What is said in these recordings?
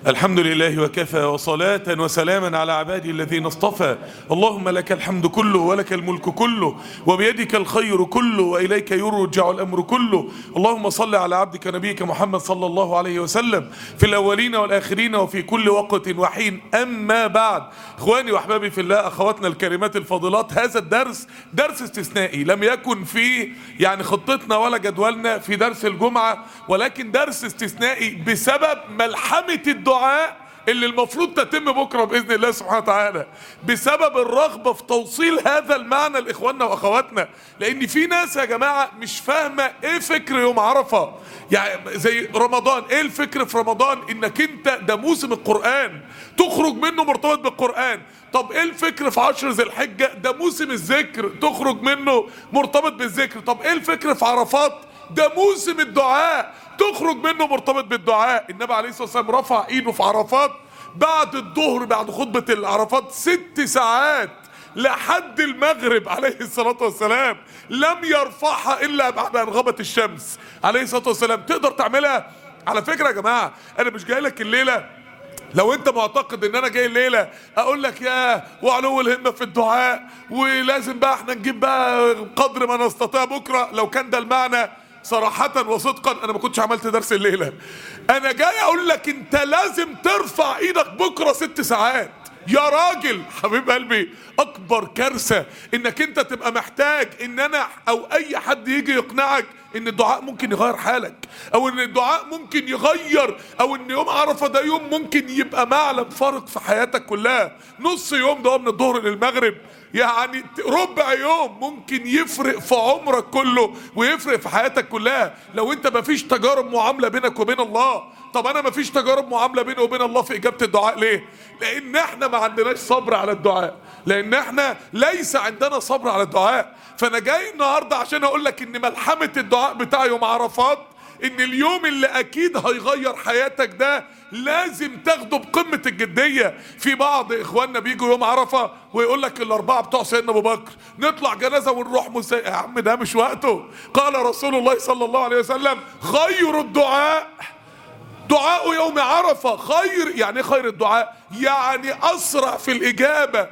الحمد لله وكفى وصلاة وسلاما على عبادي الذين اصطفى اللهم لك الحمد كله ولك الملك كله وبيدك الخير كله وإليك يرجع الأمر كله اللهم صل على عبدك نبيك محمد صلى الله عليه وسلم في الأولين والآخرين وفي كل وقت وحين أما بعد إخواني وأحبابي في الله أخواتنا الكريمات الفاضلات هذا الدرس درس استثنائي لم يكن في يعني خطتنا ولا جدولنا في درس الجمعة ولكن درس استثنائي بسبب ملحمة الدعاء اللي المفروض تتم بكرة بإذن الله سبحانه وتعالى بسبب الرغبة في توصيل هذا المعنى لإخواننا وأخواتنا لأن في ناس يا جماعة مش فاهمة إيه فكر يوم عرفة يعني زي رمضان إيه الفكر في رمضان إنك أنت ده موسم القرآن تخرج منه مرتبط بالقرآن طب ايه الفكر في عشر ذي الحجة ده موسم الذكر تخرج منه مرتبط بالذكر طب ايه الفكر في عرفات ده موسم الدعاء تخرج منه مرتبط بالدعاء النبي عليه الصلاة والسلام رفع ايده في عرفات بعد الظهر بعد خطبة العرفات ست ساعات لحد المغرب عليه الصلاة والسلام لم يرفعها إلا بعد أن غابت الشمس عليه الصلاة والسلام تقدر تعملها على فكرة يا جماعة أنا مش جاي لك الليلة لو انت معتقد ان انا جاي الليله اقول لك يا وعلو الهمه في الدعاء ولازم بقى احنا نجيب بقى قدر ما نستطيع بكره لو كان ده المعنى صراحة وصدقا انا ما كنتش عملت درس الليلة انا جاي اقول لك انت لازم ترفع ايدك بكرة ست ساعات يا راجل حبيب قلبي اكبر كارثة انك انت تبقى محتاج ان انا او اي حد يجي يقنعك ان الدعاء ممكن يغير حالك او ان الدعاء ممكن يغير او ان يوم عرفة ده يوم ممكن يبقى معلم فارق في حياتك كلها نص يوم ده من الظهر للمغرب يعني ربع يوم ممكن يفرق في عمرك كله ويفرق في حياتك كلها لو انت مفيش تجارب معاملة بينك وبين الله طب انا مفيش تجارب معاملة بيني وبين الله في اجابة الدعاء ليه لان احنا ما عندناش صبر على الدعاء لان احنا ليس عندنا صبر على الدعاء فانا جاي النهاردة عشان اقول لك ان ملحمة الدعاء بتاع يوم عرفات ان اليوم اللي اكيد هيغير حياتك ده لازم تاخده بقمة الجدية في بعض اخواننا بيجوا يوم عرفة ويقول لك الاربعة بتوع سيدنا ابو بكر نطلع جنازة ونروح مسا يا عم ده مش وقته قال رسول الله صلى الله عليه وسلم خير الدعاء دعاء يوم عرفة خير يعني خير الدعاء يعني اسرع في الاجابة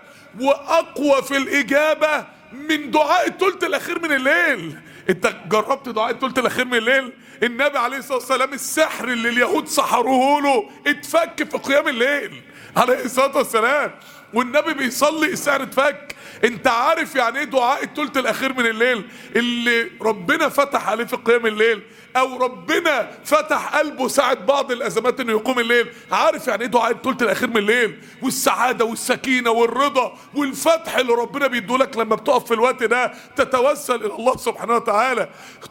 واقوى في الاجابة من دعاء الثلث الاخير من الليل انت جربت دعاء الثلث الاخير من الليل النبي عليه الصلاه والسلام السحر اللي اليهود سحروه له اتفك في قيام الليل عليه الصلاه والسلام والنبي بيصلي السحر اتفك انت عارف يعني ايه دعاء الثلث الاخير من الليل اللي ربنا فتح عليه في قيام الليل او ربنا فتح قلبه ساعة بعض الازمات انه يقوم الليل عارف يعني ايه دعاء الثلث الاخير من الليل والسعادة والسكينة والرضا والفتح اللي ربنا بيدولك لما بتقف في الوقت ده تتوسل الى الله سبحانه وتعالى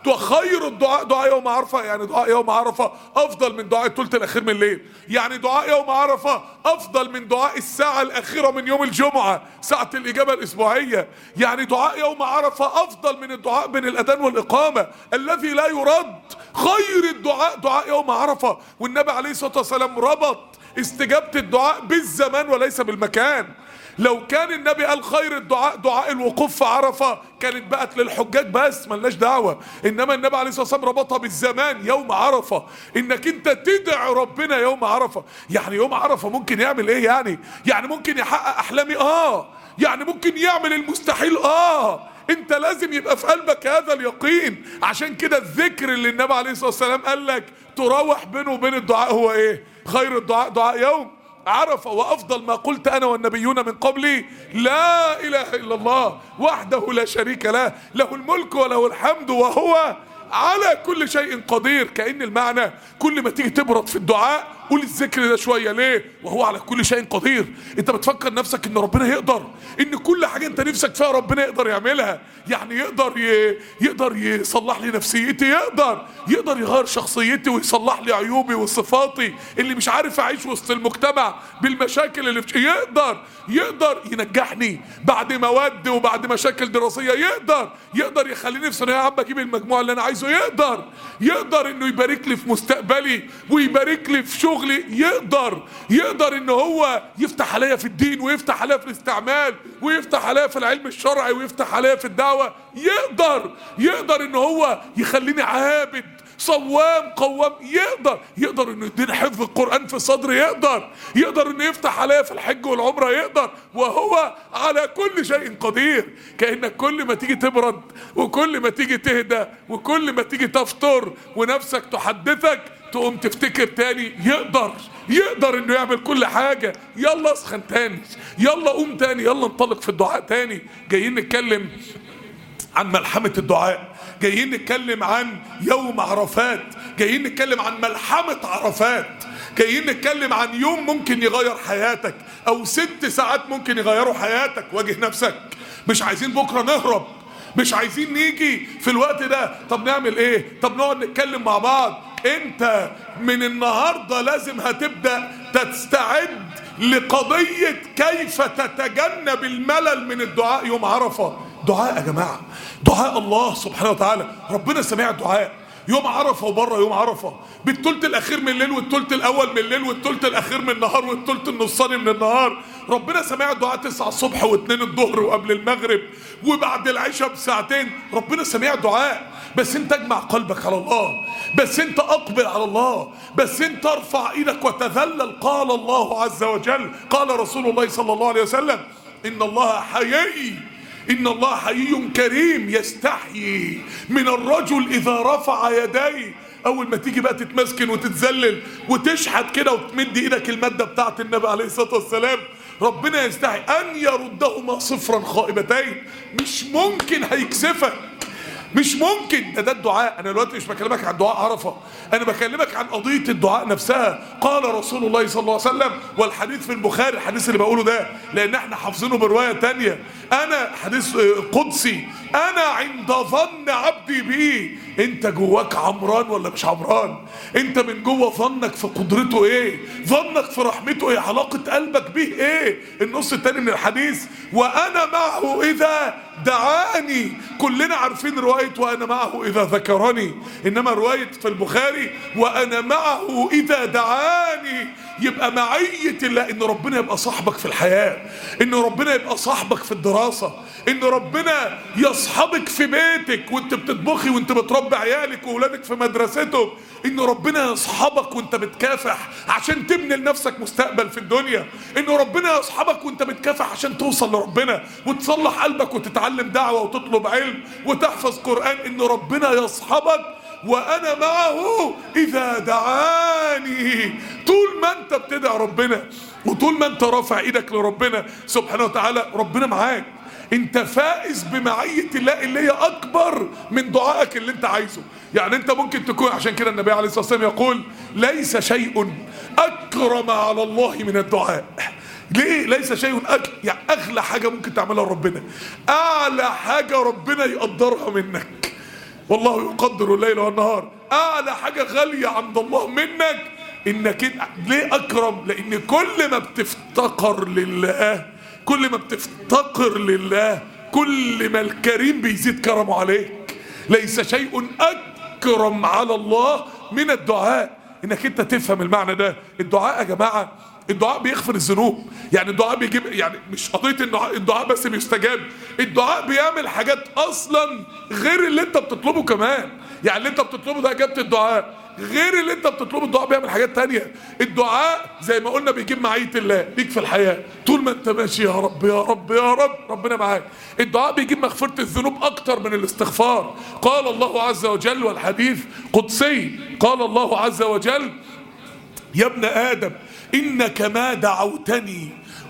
خير الدعاء دعاء يوم عرفة يعني دعاء يوم عرفة افضل من دعاء الثلث الاخير من الليل يعني دعاء يوم عرفة افضل من دعاء الساعة الاخيرة من يوم الجمعة ساعة الاجابة الاسبوعية يعني دعاء يوم عرفة افضل من الدعاء بين الاذان والاقامة الذي لا يرد خير الدعاء دعاء يوم عرفة والنبي عليه الصلاة والسلام ربط استجابة الدعاء بالزمان وليس بالمكان لو كان النبي قال خير الدعاء دعاء الوقوف في عرفة كانت بقت للحجاج بس ملناش دعوة انما النبي عليه الصلاة والسلام ربطها بالزمان يوم عرفة انك انت تدعي ربنا يوم عرفة يعني يوم عرفة ممكن يعمل ايه يعني يعني ممكن يحقق احلامي اه يعني ممكن يعمل المستحيل اه انت لازم يبقى في قلبك هذا اليقين عشان كده الذكر اللي النبي عليه الصلاة والسلام قال لك تراوح بينه وبين الدعاء هو ايه خير الدعاء دعاء يوم عرف وافضل ما قلت انا والنبيون من قبلي لا اله الا الله وحده لا شريك له له الملك وله الحمد وهو على كل شيء قدير كأن المعنى كل ما تيجي تبرد في الدعاء قول الذكر ده شوية ليه وهو على كل شيء قدير انت بتفكر نفسك ان ربنا يقدر ان كل حاجة انت نفسك فيها ربنا يقدر يعملها يعني يقدر ي... يقدر يصلح لي نفسيتي يقدر يقدر يغير شخصيتي ويصلح لي عيوبي وصفاتي اللي مش عارف اعيش وسط المجتمع بالمشاكل اللي في يقدر يقدر ينجحني بعد مواد وبعد مشاكل دراسية يقدر يقدر يخليني في ثانوية عامة اجيب المجموع اللي انا عايزه يقدر يقدر انه يبارك لي في مستقبلي ويبارك لي في شغلي يقدر يقدر ان هو يفتح عليا في الدين ويفتح عليا في الاستعمال ويفتح عليا في العلم الشرعي ويفتح عليا في الدعوة يقدر يقدر ان هو يخليني عابد صوام قوام يقدر يقدر انه يدينا حفظ القرآن في صدر يقدر يقدر انه يفتح عليا في الحج والعمرة يقدر وهو على كل شيء قدير كأنك كل ما تيجي تبرد وكل ما تيجي تهدى وكل ما تيجي تفطر ونفسك تحدثك تقوم تفتكر تاني يقدر يقدر انه يعمل كل حاجة يلا اسخن تاني يلا قوم تاني يلا انطلق في الدعاء تاني جايين نتكلم عن ملحمة الدعاء جايين نتكلم عن يوم عرفات جايين نتكلم عن ملحمة عرفات جايين نتكلم عن يوم ممكن يغير حياتك او ست ساعات ممكن يغيروا حياتك واجه نفسك مش عايزين بكرة نهرب مش عايزين نيجي في الوقت ده طب نعمل ايه طب نقعد نتكلم مع بعض انت من النهاردة لازم هتبدأ تستعد لقضية كيف تتجنب الملل من الدعاء يوم عرفة دعاء يا جماعة دعاء الله سبحانه وتعالى ربنا سمع الدعاء يوم عرفة وبره يوم عرفة بالتلت الأخير من الليل والتلت الأول من الليل والتلت الأخير من النهار والتلت النصاني من النهار ربنا سمع الدعاء تسعة الصبح واتنين الظهر وقبل المغرب وبعد العشاء بساعتين ربنا سمع الدعاء بس انت اجمع قلبك على الله بس انت اقبل على الله بس انت ارفع ايدك وتذلل قال الله عز وجل قال رسول الله صلى الله عليه وسلم ان الله حيي إن الله حيي كريم يستحيي من الرجل إذا رفع يديه أول ما تيجي بقى تتمسكن وتتذلل وتشحت كده وتمد إيدك المادة بتاعت النبي عليه الصلاة والسلام ربنا يستحي أن يردهما صفرا خائبتين مش ممكن هيكسفك مش ممكن ده ده الدعاء انا دلوقتي مش بكلمك عن دعاء عرفه انا بكلمك عن قضيه الدعاء نفسها قال رسول الله صلى الله عليه وسلم والحديث في البخاري الحديث اللي بقوله ده لان احنا حافظينه بروايه تانية انا حديث قدسي انا عند ظن عبدي بي انت جواك عمران ولا مش عمران انت من جوه ظنك في قدرته ايه ظنك في رحمته ايه علاقه قلبك بيه ايه النص التاني من الحديث وانا معه اذا دعاني كلنا عارفين رواية وأنا معه إذا ذكرني إنما رواية في البخاري وأنا معه إذا دعاني يبقى معية الله إن ربنا يبقى صاحبك في الحياة إن ربنا يبقى صاحبك في الدراسة إن ربنا يصحبك في بيتك وانت بتطبخي وانت بتربي عيالك وولادك في مدرستهم إن ربنا يصحبك وانت بتكافح عشان تبني لنفسك مستقبل في الدنيا إن ربنا يصحبك وانت بتكافح عشان توصل لربنا وتصلح قلبك وتتعلم دعوة وتطلب علم وتحفظ قرآن إن ربنا يصحبك وانا معه اذا دعاني طول ما انت بتدعي ربنا وطول ما انت رافع ايدك لربنا سبحانه وتعالى ربنا معاك انت فائز بمعية الله اللي هي اكبر من دعائك اللي انت عايزه يعني انت ممكن تكون عشان كده النبي عليه الصلاة والسلام يقول ليس شيء اكرم على الله من الدعاء ليه ليس شيء أك... يعني اغلى حاجة ممكن تعملها لربنا اعلى حاجة ربنا يقدرها منك والله يقدر الليل والنهار اعلى حاجة غالية عند الله منك انك انت ليه اكرم لان كل ما بتفتقر لله كل ما بتفتقر لله كل ما الكريم بيزيد كرمه عليك ليس شيء اكرم على الله من الدعاء انك انت تفهم المعنى ده الدعاء يا جماعه الدعاء بيغفر الذنوب يعني الدعاء بيجيب يعني مش قضيه ان الدعاء بس بيستجاب الدعاء بيعمل حاجات اصلا غير اللي انت بتطلبه كمان يعني اللي انت بتطلبه ده اجابه الدعاء غير اللي انت بتطلبه الدعاء بيعمل حاجات تانية الدعاء زي ما قلنا بيجيب معية الله ليك في الحياة طول ما انت ماشي يا رب يا رب يا رب ربنا معاك الدعاء بيجيب مغفرة الذنوب اكتر من الاستغفار قال الله عز وجل والحديث قدسي قال الله عز وجل يا ابن ادم انك ما دعوتني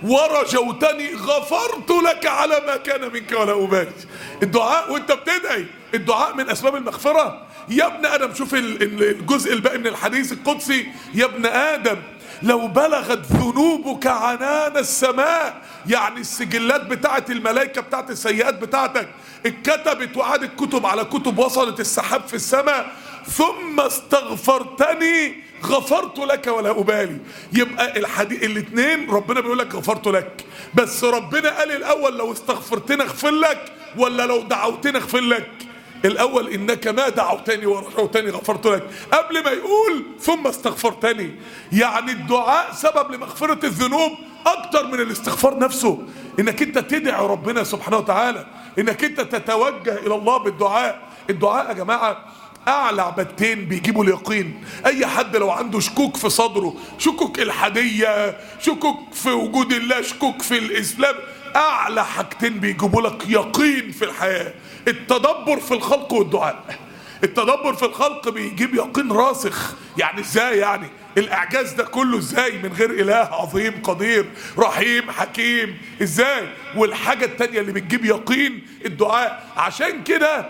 ورجوتني غفرت لك على ما كان منك ولا ابالي الدعاء وانت بتدعي الدعاء من اسباب المغفره يا ابن ادم شوف الجزء الباقي من الحديث القدسي يا ابن ادم لو بلغت ذنوبك عنان السماء يعني السجلات بتاعت الملائكة بتاعت السيئات بتاعتك اتكتبت وقعدت كتب على كتب وصلت السحاب في السماء ثم استغفرتني غفرت لك ولا أبالي يبقى الحديث الاثنين ربنا بيقول لك غفرت لك بس ربنا قال الأول لو استغفرتني اغفر لك ولا لو دعوتني اغفر لك الاول انك ما دعوتني ورجوتني غفرت لك قبل ما يقول ثم استغفرتني يعني الدعاء سبب لمغفرة الذنوب اكتر من الاستغفار نفسه انك انت تدعي ربنا سبحانه وتعالى انك انت تتوجه الى الله بالدعاء الدعاء يا جماعة اعلى عبادتين بيجيبوا اليقين اي حد لو عنده شكوك في صدره شكوك الحادية شكوك في وجود الله شكوك في الاسلام اعلى حاجتين بيجيبوا لك يقين في الحياة التدبر في الخلق والدعاء التدبر في الخلق بيجيب يقين راسخ يعني ازاي يعني الاعجاز ده كله ازاي من غير اله عظيم قدير رحيم حكيم ازاي والحاجة التانية اللي بتجيب يقين الدعاء عشان كده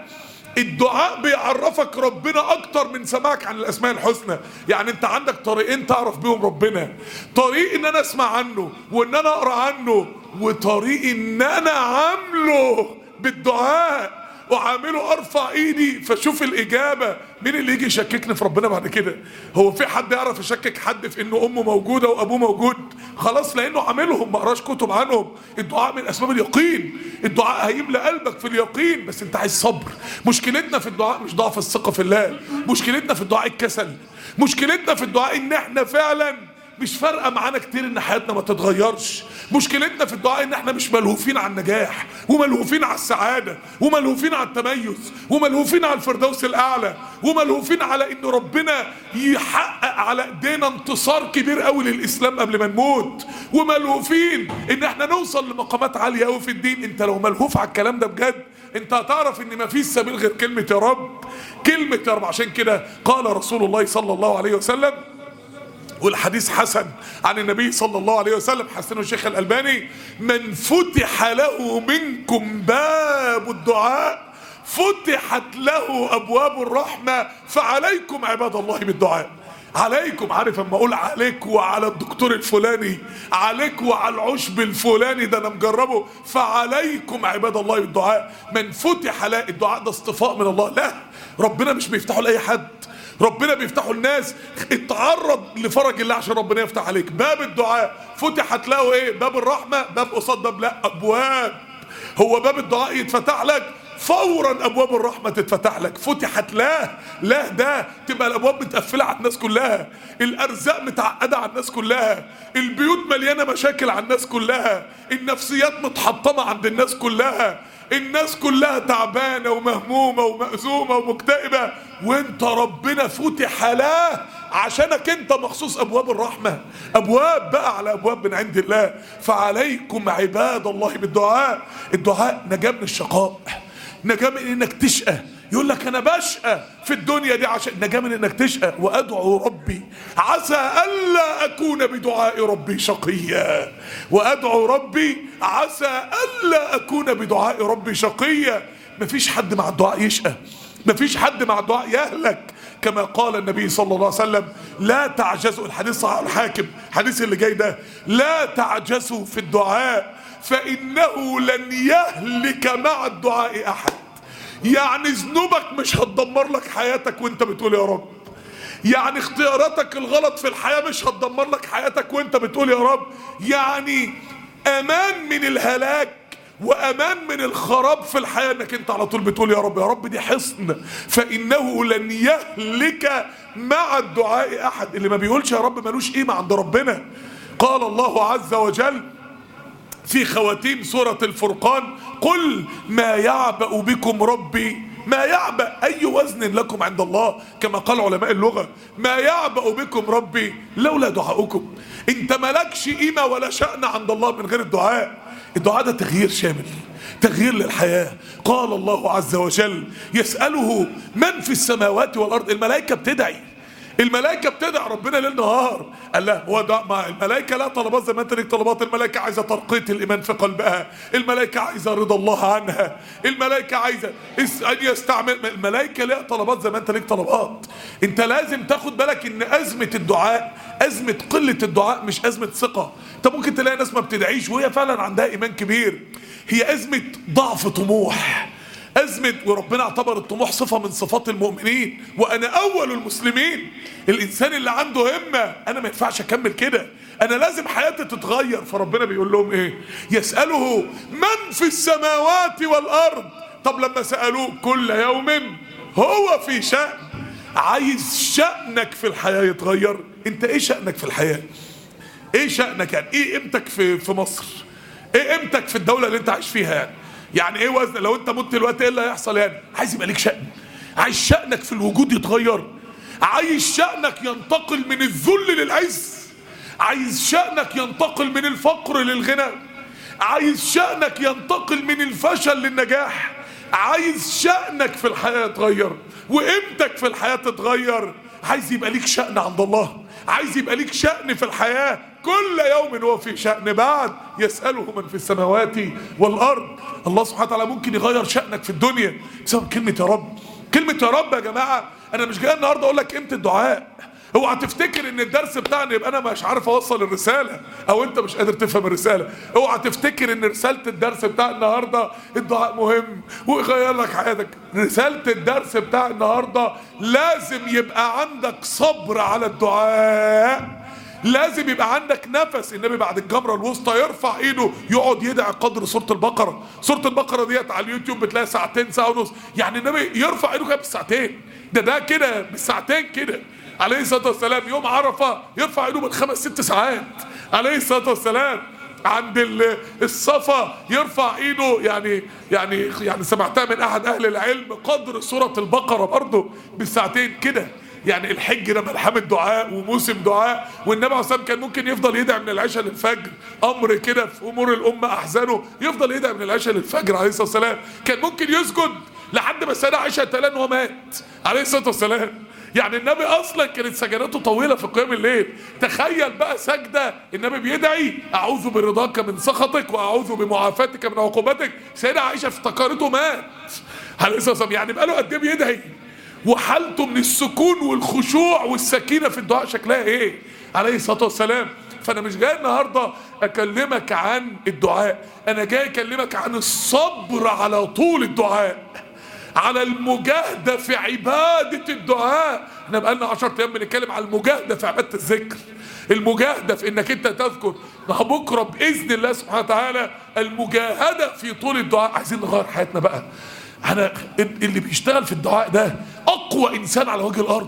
الدعاء بيعرفك ربنا اكتر من سماعك عن الاسماء الحسنى يعني انت عندك طريقين تعرف بيهم ربنا طريق ان انا اسمع عنه وان انا اقرا عنه وطريق ان انا عامله بالدعاء وعامله ارفع ايدي فاشوف الاجابه مين اللي يجي يشككني في ربنا بعد كده هو في حد يعرف يشكك حد في انه امه موجوده وابوه موجود خلاص لانه عاملهم ما قراش كتب عنهم الدعاء من اسباب اليقين الدعاء هيملى قلبك في اليقين بس انت عايز صبر مشكلتنا في الدعاء مش ضعف الثقه في الله مشكلتنا في الدعاء الكسل مشكلتنا في الدعاء ان احنا فعلا مش فارقه معانا كتير ان حياتنا ما تتغيرش مشكلتنا في الدعاء ان احنا مش ملهوفين على النجاح وملهوفين على السعاده وملهوفين على التميز وملهوفين على الفردوس الاعلى وملهوفين على ان ربنا يحقق على ايدينا انتصار كبير قوي للاسلام قبل ما نموت وملهوفين ان احنا نوصل لمقامات عاليه قوي في الدين انت لو ملهوف على الكلام ده بجد انت هتعرف ان مفيش سبيل غير كلمه يا رب كلمه يا رب عشان كده قال رسول الله صلى الله عليه وسلم والحديث حسن عن النبي صلى الله عليه وسلم حسنه الشيخ الألباني من فتح له منكم باب الدعاء فتحت له أبواب الرحمة فعليكم عباد الله بالدعاء عليكم عارف اما اقول عليك وعلى الدكتور الفلاني عليك وعلى العشب الفلاني ده انا مجربه فعليكم عباد الله بالدعاء من فتح لا الدعاء ده اصطفاء من الله لا ربنا مش بيفتحه لاي حد ربنا بيفتحه الناس اتعرض لفرج الله عشان ربنا يفتح عليك باب الدعاء فتحت له ايه باب الرحمه باب قصاد باب لا ابواب هو باب الدعاء يتفتح لك فورا ابواب الرحمه تتفتح لك فتحت لا لا ده تبقى الابواب متقفله على الناس كلها الارزاق متعقده على الناس كلها البيوت مليانه مشاكل على الناس كلها النفسيات متحطمه عند الناس كلها الناس كلها تعبانه ومهمومه ومأزومه ومكتئبه وانت ربنا فتح له عشانك انت مخصوص ابواب الرحمه ابواب بقى على ابواب من عند الله فعليكم عباد الله بالدعاء الدعاء نجاه من الشقاء نجاه من انك تشقى يقول لك انا بشقى في الدنيا دي عشان نجاه من انك تشقى وادعو ربي عسى الا اكون بدعاء ربي شقيا وادعو ربي عسى الا اكون بدعاء ربي شقيا مفيش حد مع الدعاء يشقى مفيش حد مع الدعاء يهلك كما قال النبي صلى الله عليه وسلم لا تعجزوا الحديث صحيح الحاكم الحديث اللي جاي ده لا تعجزوا في الدعاء فانه لن يهلك مع الدعاء احد يعني ذنوبك مش هتدمر لك حياتك وانت بتقول يا رب يعني اختياراتك الغلط في الحياة مش هتدمر لك حياتك وانت بتقول يا رب يعني امان من الهلاك وامان من الخراب في الحياة انك انت على طول بتقول يا رب يا رب دي حصن فانه لن يهلك مع الدعاء احد اللي ما بيقولش يا رب ملوش قيمة عند ربنا قال الله عز وجل في خواتيم سورة الفرقان قل ما يعبأ بكم ربي ما يعبأ أي وزن لكم عند الله كما قال علماء اللغة ما يعبأ بكم ربي لولا دعاؤكم انت ملكش قيمة ولا شأن عند الله من غير الدعاء الدعاء ده تغيير شامل تغيير للحياة قال الله عز وجل يسأله من في السماوات والأرض الملائكة بتدعي الملائكه بتدعي ربنا ليل نهار قال لا هو ده ما الملائكه لا طلبات زي ما انت ليك طلبات الملائكه عايزه ترقيه الايمان في قلبها الملائكه عايزه رضا الله عنها الملائكه عايزه ان يستعمل الملائكه ليها طلبات زي ما انت ليك طلبات انت لازم تاخد بالك ان ازمه الدعاء ازمه قله الدعاء مش ازمه ثقه انت ممكن تلاقي ناس ما بتدعيش وهي فعلا عندها ايمان كبير هي ازمه ضعف طموح أزمة وربنا اعتبر الطموح صفة من صفات المؤمنين وأنا أول المسلمين الإنسان اللي عنده همة أنا ما ينفعش أكمل كده أنا لازم حياتي تتغير فربنا بيقول لهم إيه يسأله من في السماوات والأرض طب لما سألوه كل يوم هو في شأن عايز شأنك في الحياة يتغير أنت إيه شأنك في الحياة إيه شأنك يعني إيه قيمتك في في مصر إيه قيمتك في الدولة اللي أنت عايش فيها يعني يعني ايه وزن لو انت مت دلوقتي ايه اللي هيحصل يعني عايز يبقى ليك شأن عايز شأنك في الوجود يتغير عايز شأنك ينتقل من الذل للعز عايز شأنك ينتقل من الفقر للغنى عايز شأنك ينتقل من الفشل للنجاح عايز شأنك في الحياة يتغير وقيمتك في الحياة تتغير عايز يبقى ليك شأن عند الله عايز يبقى ليك شأن في الحياة كل يوم هو في شأن بعد يسأله من في السماوات والأرض الله سبحانه وتعالى ممكن يغير شأنك في الدنيا بسبب كلمة يا رب كلمة يا رب يا جماعة أنا مش جاي النهاردة أقول لك قيمة الدعاء اوعى تفتكر ان الدرس بتاعنا يبقى انا مش عارف اوصل الرساله او انت مش قادر تفهم الرساله اوعى تفتكر ان رساله الدرس بتاع النهارده الدعاء مهم ويغير لك حياتك رساله الدرس بتاع النهارده لازم يبقى عندك صبر على الدعاء لازم يبقى عندك نفس النبي بعد الجمره الوسطى يرفع ايده يقعد يدعي قدر سوره البقره سوره البقره ديت على اليوتيوب بتلاقي ساعتين ساعه ونص يعني النبي يرفع ايده كده بالساعتين ده ده كده بالساعتين كده عليه الصلاه والسلام يوم عرفه يرفع ايده بالخمس ست ساعات عليه الصلاه والسلام عند ال- الصفا يرفع ايده يعني يعني يعني سمعتها من احد اهل العلم قدر سوره البقره برضه بالساعتين كده يعني الحج ده ملحمة دعاء وموسم دعاء والنبي عليه الصلاه والسلام كان ممكن يفضل يدعي من العشاء للفجر امر كده في امور الامه احزانه يفضل يدعي من العشاء للفجر عليه الصلاه والسلام كان ممكن يسجد لحد ما السيده عائشه تلان وهو مات عليه الصلاه والسلام يعني النبي اصلا كانت سجداته طويله في قيام الليل تخيل بقى سجده النبي بيدعي اعوذ برضاك من سخطك واعوذ بمعافاتك من عقوبتك سيده عائشه افتكرته مات عليه الصلاه والسلام يعني بقاله قد ايه بيدعي وحالته من السكون والخشوع والسكينه في الدعاء شكلها ايه عليه الصلاه والسلام فانا مش جاي النهارده اكلمك عن الدعاء انا جاي اكلمك عن الصبر على طول الدعاء على المجاهدة في عبادة الدعاء احنا بقالنا عشر ايام بنتكلم على المجاهدة في عبادة الذكر المجاهدة في انك انت تذكر ده بكرة بإذن الله سبحانه وتعالى المجاهدة في طول الدعاء عايزين نغير حياتنا بقى انا اللي بيشتغل في الدعاء ده اقوى انسان على وجه الارض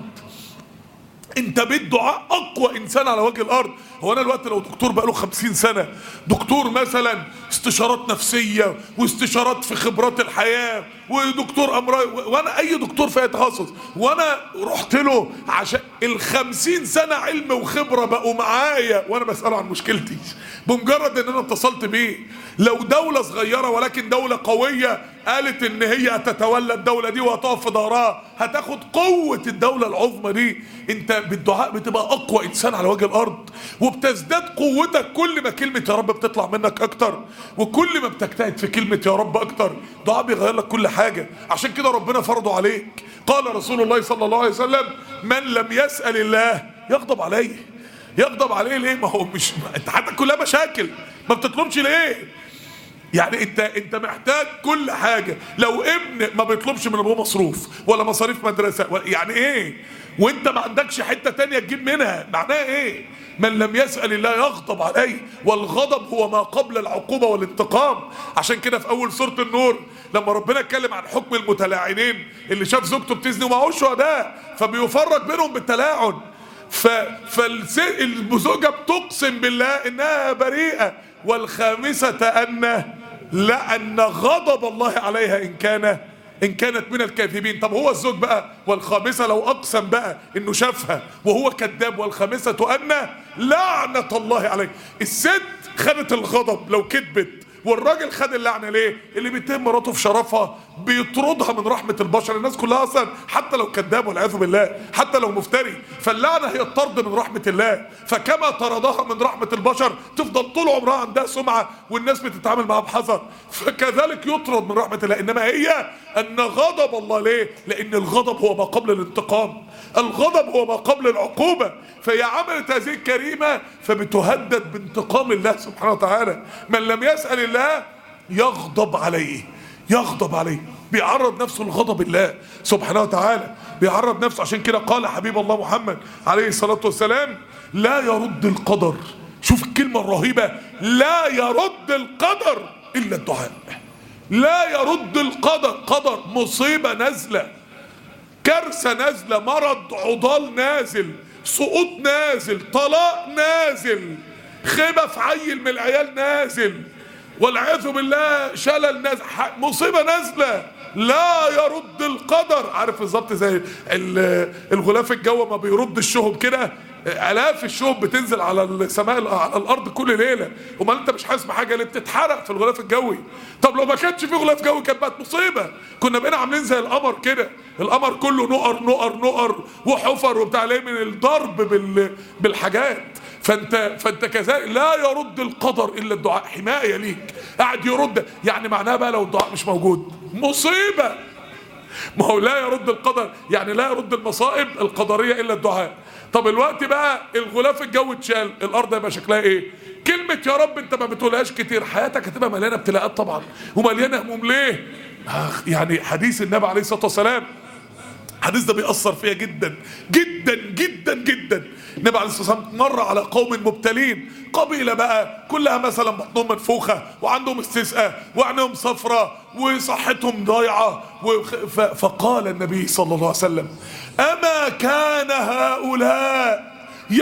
انت بالدعاء اقوى انسان على وجه الارض هو انا الوقت لو دكتور بقاله خمسين سنة دكتور مثلا استشارات نفسية واستشارات في خبرات الحياة ودكتور امراض وانا اي دكتور في اي تخصص وانا رحت له عشان الخمسين سنة علم وخبرة بقوا معايا وانا بسأله عن مشكلتي بمجرد ان انا اتصلت بيه لو دولة صغيرة ولكن دولة قوية قالت ان هي هتتولى الدولة دي وهتقف في ظهرها هتاخد قوة الدولة العظمى دي انت بالدعاء بتبقى اقوى انسان على وجه الارض وبتزداد قوتك كل ما كلمة يا رب بتطلع منك اكتر وكل ما بتجتهد في كلمة يا رب اكتر دعاء بيغير لك كل حاجة عشان كده ربنا فرضه عليك قال رسول الله صلى الله عليه وسلم من لم يسأل الله يغضب عليه يغضب عليه ليه ما هو مش انت حياتك كلها مشاكل ما بتطلبش ليه يعني انت انت محتاج كل حاجه لو ابن ما بيطلبش من ابوه مصروف ولا مصاريف مدرسه ولا يعني ايه وانت ما عندكش حته تانية تجيب منها معناها ايه من لم يسأل الله يغضب عليه والغضب هو ما قبل العقوبة والانتقام عشان كده في أول سورة النور لما ربنا اتكلم عن حكم المتلاعنين اللي شاف زوجته بتزني ومعهوش شهداء فبيفرق بينهم بالتلاعن ف... فالزوجة بتقسم بالله انها بريئة والخامسة ان لا ان غضب الله عليها ان كان ان كانت من الكاذبين طب هو الزوج بقى والخامسة لو اقسم بقى انه شافها وهو كذاب والخامسة ان لعنة الله عليه الست خدت الغضب لو كذبت والراجل خد اللعنه ليه؟ اللي بيتهم مراته في شرفها بيطردها من رحمه البشر، الناس كلها اصلا حتى لو كذاب والعياذ بالله، حتى لو مفتري، فاللعنه هي الطرد من رحمه الله، فكما طردها من رحمه البشر تفضل طول عمرها عندها سمعه والناس بتتعامل معاها بحذر، فكذلك يطرد من رحمه الله، انما هي ان غضب الله ليه؟ لان الغضب هو ما قبل الانتقام، الغضب هو ما قبل العقوبه، فهي عملت هذه الكريمه فبتهدد بانتقام الله سبحانه وتعالى، من لم يسال الله يغضب عليه يغضب عليه بيعرض نفسه لغضب الله سبحانه وتعالى بيعرض نفسه عشان كده قال حبيب الله محمد عليه الصلاة والسلام لا يرد القدر شوف الكلمة الرهيبة لا يرد القدر إلا الدعاء لا يرد القدر قدر مصيبة نازلة كارثة نازلة مرض عضال نازل سقوط نازل طلاق نازل خيبة في عيل من العيال نازل والعياذ بالله شلل نازل مصيبه نازله لا يرد القدر عارف بالظبط زي ال- الغلاف الجوي ما بيرد الشهب كده الاف الشهب بتنزل على السماء على الارض كل ليله امال انت مش حاسس بحاجه اللي بتتحرق في الغلاف الجوي طب لو ما كانش في غلاف جوي كانت بقت مصيبه كنا بقينا عاملين زي القمر كده القمر كله نقر نقر نقر وحفر وبتاع ليه من الضرب بال بالحاجات فانت فانت كذلك لا يرد القدر الا الدعاء حمايه ليك قاعد يرد يعني معناها بقى لو الدعاء مش موجود مصيبه ما هو لا يرد القدر يعني لا يرد المصائب القدريه الا الدعاء طب الوقت بقى الغلاف الجوي اتشال الارض هيبقى شكلها ايه كلمة يا رب انت ما بتقولهاش كتير حياتك هتبقى مليانة ابتلاءات طبعا ومليانة هموم ليه آخ يعني حديث النبي عليه الصلاة والسلام الحديث ده بيأثر فيا جدا جدا جدا جدا النبي عليه الصلاه والسلام مر على قوم مبتلين قبيله بقى كلها مثلا بطنهم منفوخه وعندهم استسقاء وعينهم صفرة وصحتهم ضايعه وخ- ف- فقال النبي صلى الله عليه وسلم اما كان هؤلاء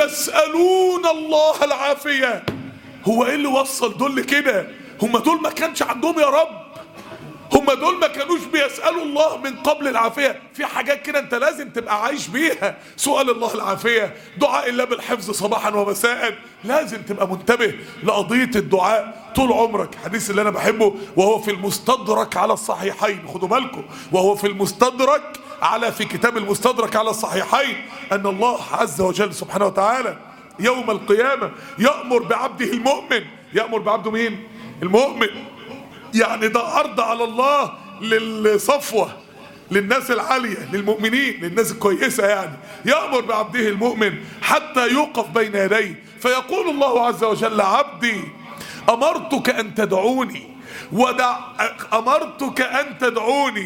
يسالون الله العافيه هو ايه اللي وصل دول كده هم دول ما كانش عندهم يا رب هم دول ما كانوش بيسألوا الله من قبل العافية في حاجات كده انت لازم تبقى عايش بيها سؤال الله العافية دعاء الله بالحفظ صباحا ومساء لازم تبقى منتبه لقضية الدعاء طول عمرك حديث اللي انا بحبه وهو في المستدرك على الصحيحين خدوا بالكم وهو في المستدرك على في كتاب المستدرك على الصحيحين ان الله عز وجل سبحانه وتعالى يوم القيامة يأمر بعبده المؤمن يأمر بعبده مين المؤمن يعني ده عرض على الله للصفوة للناس العالية للمؤمنين للناس الكويسة يعني يأمر بعبده المؤمن حتى يوقف بين يديه فيقول الله عز وجل عبدي أمرتك أن تدعوني ودع أمرتك أن تدعوني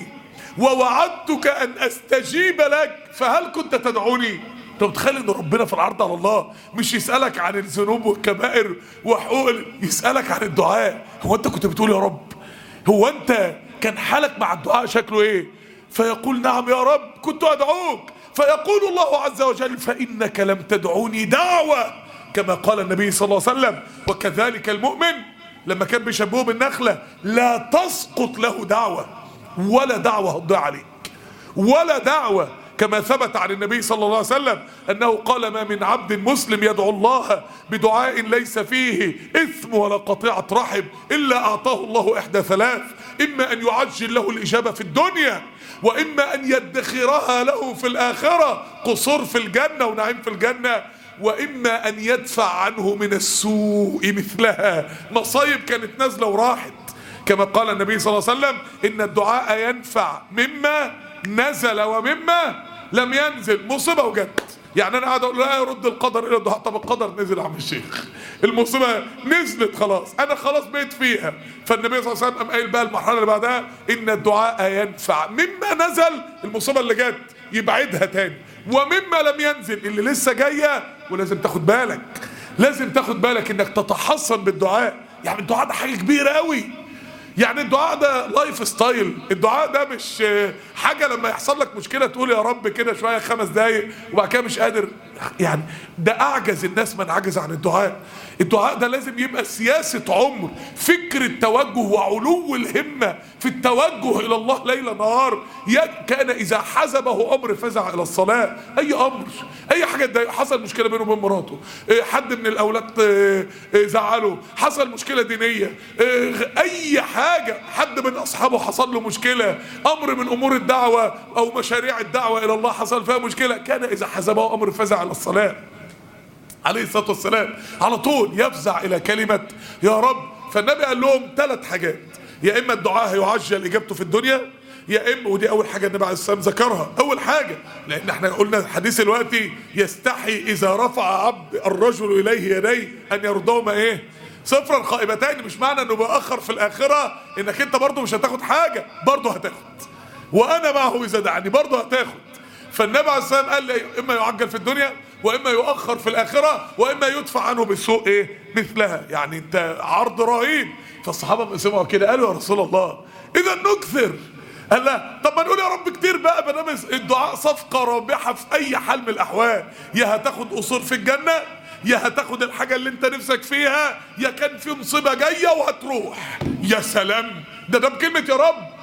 ووعدتك أن أستجيب لك فهل كنت تدعوني انت متخيل ان ربنا في العرض على الله مش يسالك عن الذنوب والكبائر وحقوق ال- يسالك عن الدعاء هو انت كنت بتقول يا رب هو انت كان حالك مع الدعاء شكله ايه فيقول نعم يا رب كنت ادعوك فيقول الله عز وجل فانك لم تدعوني دعوه كما قال النبي صلى الله عليه وسلم وكذلك المؤمن لما كان بيشبهه بالنخله لا تسقط له دعوه ولا دعوه هتضيع عليك ولا دعوة كما ثبت عن النبي صلى الله عليه وسلم أنه قال ما من عبد مسلم يدعو الله بدعاء ليس فيه إثم ولا قطيعة رحم إلا أعطاه الله إحدى ثلاث إما أن يعجل له الإجابة في الدنيا وإما أن يدخرها له في الآخرة قصور في الجنة ونعيم في الجنة وإما أن يدفع عنه من السوء مثلها مصايب كانت نازلة وراحت كما قال النبي صلى الله عليه وسلم إن الدعاء ينفع مما نزل ومما لم ينزل مصيبة وجت يعني أنا قاعد أقول لا يرد القدر إلى الدعاء طب القدر نزل يا عم الشيخ المصيبة نزلت خلاص أنا خلاص بقيت فيها فالنبي صلى الله عليه وسلم قام قايل بقى المرحلة اللي بعدها إن الدعاء ينفع مما نزل المصيبة اللي جت يبعدها تاني ومما لم ينزل اللي لسه جاية ولازم تاخد بالك لازم تاخد بالك انك تتحصن بالدعاء يعني الدعاء ده حاجة كبيرة قوي يعني الدعاء ده لايف ستايل الدعاء ده مش آه، حاجة لما يحصل لك مشكلة تقول يا رب كده شوية خمس دقايق وبعد كده مش قادر يعني ده أعجز الناس من عجز عن الدعاء الدعاء ده لازم يبقى سياسة عمر فكر التوجه وعلو الهمة في التوجه إلى الله ليل نهار يا- كان إذا حزبه أمر فزع إلى الصلاة أي أمر أي حاجة ده حصل مشكلة بينه وبين مراته إيه، حد من الأولاد آه، آه، زعله حصل مشكلة دينية آه، أي حاجة حد من أصحابه حصل له مشكلة أمر من أمور الدعوة أو مشاريع الدعوة إلى الله حصل فيها مشكلة كان إذا حزبه أمر فزع إلى الصلاة عليه الصلاه والسلام على طول يفزع الى كلمه يا رب فالنبي قال لهم ثلاث حاجات يا اما الدعاء هيعجل اجابته في الدنيا يا اما ودي اول حاجه النبي عليه الصلاه والسلام ذكرها اول حاجه لان احنا قلنا الحديث دلوقتي يستحي اذا رفع عبد الرجل اليه يديه ان يردهما ايه صفرا خائبتين مش معنى انه بيأخر في الاخره انك انت برضه مش هتاخد حاجه برضه هتاخد وانا معه اذا دعني برضه هتاخد فالنبي عليه الصلاه والسلام قال لي اما يعجل في الدنيا واما يؤخر في الاخره واما يدفع عنه بالسوء ايه مثلها يعني انت عرض رهيب فالصحابه لما سمعوا كده قالوا يا رسول الله اذا نكثر قال لا طب ما نقول يا رب كتير بقى ما دام الدعاء صفقه رابحه في اي حال من الاحوال يا هتاخد قصور في الجنه يا هتاخد الحاجه اللي انت نفسك فيها يا كان في مصيبه جايه وهتروح يا سلام ده ده بكلمه يا رب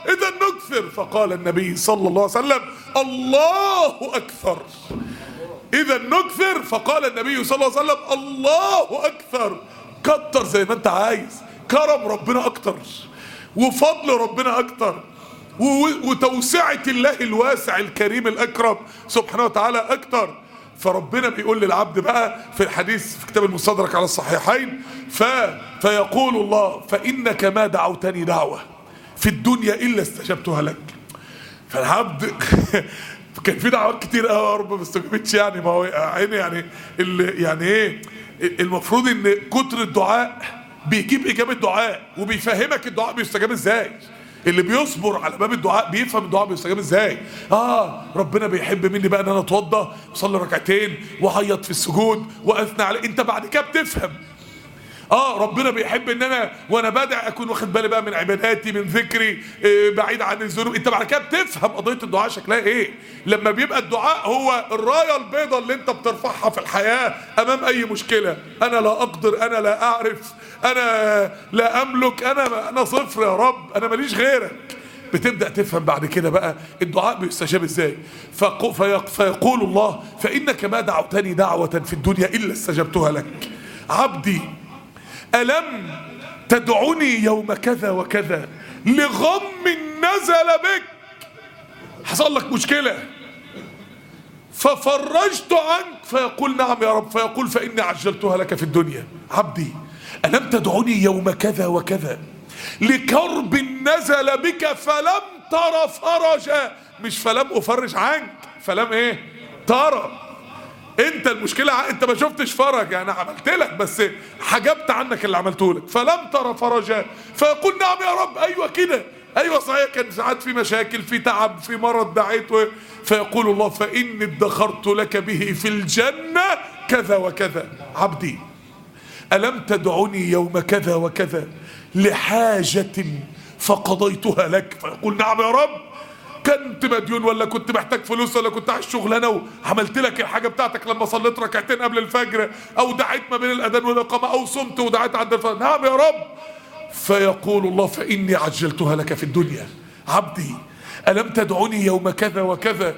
اذا نكثر فقال النبي صلى الله عليه وسلم الله اكثر اذا نكثر فقال النبي صلى الله عليه وسلم الله اكثر كتر زي ما انت عايز كرم ربنا اكتر وفضل ربنا اكتر و- وتوسعة الله الواسع الكريم الأكرم سبحانه وتعالى أكتر فربنا بيقول للعبد بقى في الحديث في كتاب المستدرك على الصحيحين ف فيقول الله فإنك ما دعوتني دعوة في الدنيا إلا استجبتها لك فالعبد كان في دعوات كتير قوي يا رب ما استجابتش يعني ما هو عيني يعني اللي يعني ايه المفروض ان كتر الدعاء بيجيب اجابه دعاء وبيفهمك الدعاء بيستجاب ازاي اللي بيصبر على باب الدعاء بيفهم الدعاء بيستجاب ازاي اه ربنا بيحب مني بقى ان انا اتوضى واصلي ركعتين واعيط في السجود واثنى عليه انت بعد كده بتفهم اه ربنا بيحب ان انا وانا بدع اكون واخد بالي بقى من عباداتي من ذكري آه بعيد عن الذنوب انت بعد كده بتفهم قضيه الدعاء شكلها ايه لما بيبقى الدعاء هو الرايه البيضاء اللي انت بترفعها في الحياه امام اي مشكله انا لا اقدر انا لا اعرف انا لا املك انا انا صفر يا رب انا ماليش غيرك بتبدا تفهم بعد كده بقى الدعاء بيستجاب ازاي فق- فيق- فيقول الله فانك ما دعوتني دعوه في الدنيا الا استجبتها لك عبدي ألم تدعني يوم كذا وكذا لغم نزل بك حصل لك مشكلة ففرجت عنك فيقول نعم يا رب فيقول فإني عجلتها لك في الدنيا عبدي ألم تدعني يوم كذا وكذا لكرب نزل بك فلم تر فرجا مش فلم أفرج عنك فلم إيه ترى انت المشكلة ع- انت ما شفتش فرج انا عملت لك بس حجبت عنك اللي عملته لك فلم ترى فرجا فيقول نعم يا رب ايوه كده ايوه صحيح كان ساعات في مشاكل في تعب في مرض دعيت و- فيقول الله فاني ادخرت لك به في الجنة كذا وكذا عبدي ألم تدعني يوم كذا وكذا لحاجة فقضيتها لك فيقول نعم يا رب كنت مديون ولا كنت محتاج فلوس ولا كنت عايز شغلانه وعملت لك الحاجه بتاعتك لما صليت ركعتين قبل الفجر او دعيت ما بين الاذان والاقامه او صمت ودعيت عند الفجر نعم يا رب فيقول الله فاني عجلتها لك في الدنيا عبدي الم تدعني يوم كذا وكذا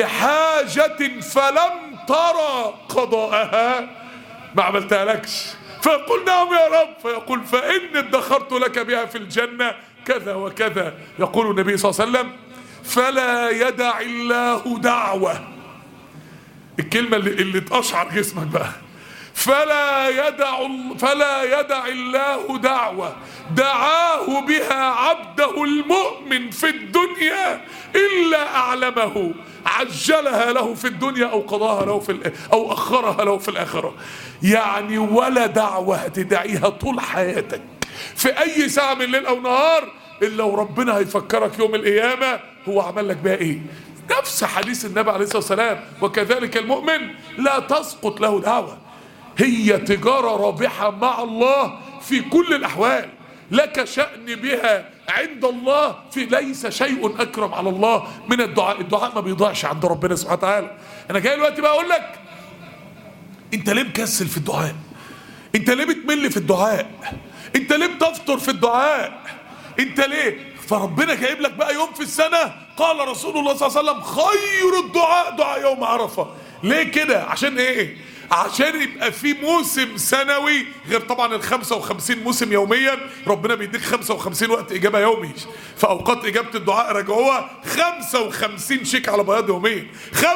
لحاجه فلم ترى قضاءها ما عملتها لكش فيقول نعم يا رب فيقول فإني ادخرت لك بها في الجنة كذا وكذا يقول النبي صلى الله عليه وسلم فلا يدع الله دعوة الكلمة اللي, اللي تقشعر جسمك بقى فلا يدع ال- فلا يدع الله دعوة دعاه بها عبده المؤمن في الدنيا إلا أعلمه عجلها له في الدنيا أو قضاها له في الآ- أو أخرها له في الآخرة يعني ولا دعوة هتدعيها طول حياتك في أي ساعة من ليل أو نهار إلا وربنا هيفكرك يوم القيامة هو عمل لك بقى إيه نفس حديث النبي عليه الصلاة والسلام وكذلك المؤمن لا تسقط له دعوة هي تجارة رابحة مع الله في كل الأحوال لك شأن بها عند الله في ليس شيء أكرم على الله من الدعاء الدعاء ما بيضيعش عند ربنا سبحانه وتعالى أنا جاي دلوقتي بقى أقول لك أنت ليه مكسل في الدعاء أنت ليه بتمل في الدعاء أنت ليه بتفطر في الدعاء أنت ليه فربنا جايب لك بقى يوم في السنة قال رسول الله صلى الله عليه وسلم خير الدعاء دعاء يوم عرفة ليه كده عشان ايه عشان يبقى في موسم سنوي غير طبعا ال 55 موسم يوميا ربنا بيديك 55 وقت اجابه يومي في اوقات اجابه الدعاء راجعوها 55 شيك على بياض يوميا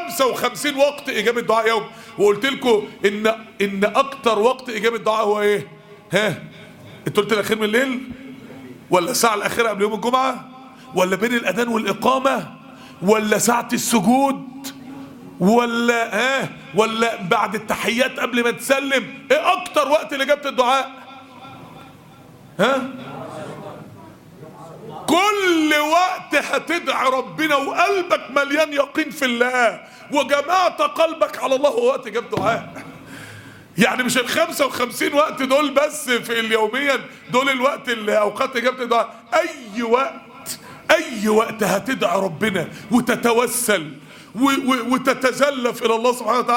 55 وقت اجابه دعاء يومي وقلت لكم ان ان اكتر وقت اجابه دعاء هو ايه؟ ها؟ انت قلت الاخير من الليل؟ ولا الساعه الاخيره قبل يوم الجمعه؟ ولا بين الاذان والاقامه؟ ولا ساعه السجود؟ ولا ها ولا بعد التحيات قبل ما تسلم ايه اكتر وقت لاجابه الدعاء ها كل وقت هتدعي ربنا وقلبك مليان يقين في الله وجمعت قلبك على الله هو وقت اجابه دعاء يعني مش ال 55 وقت دول بس في اليوميا دول الوقت اللي اوقات اجابه الدعاء اي وقت اي وقت هتدعي ربنا وتتوسل و- و- وتتزلف الى الله سبحانه وتعالى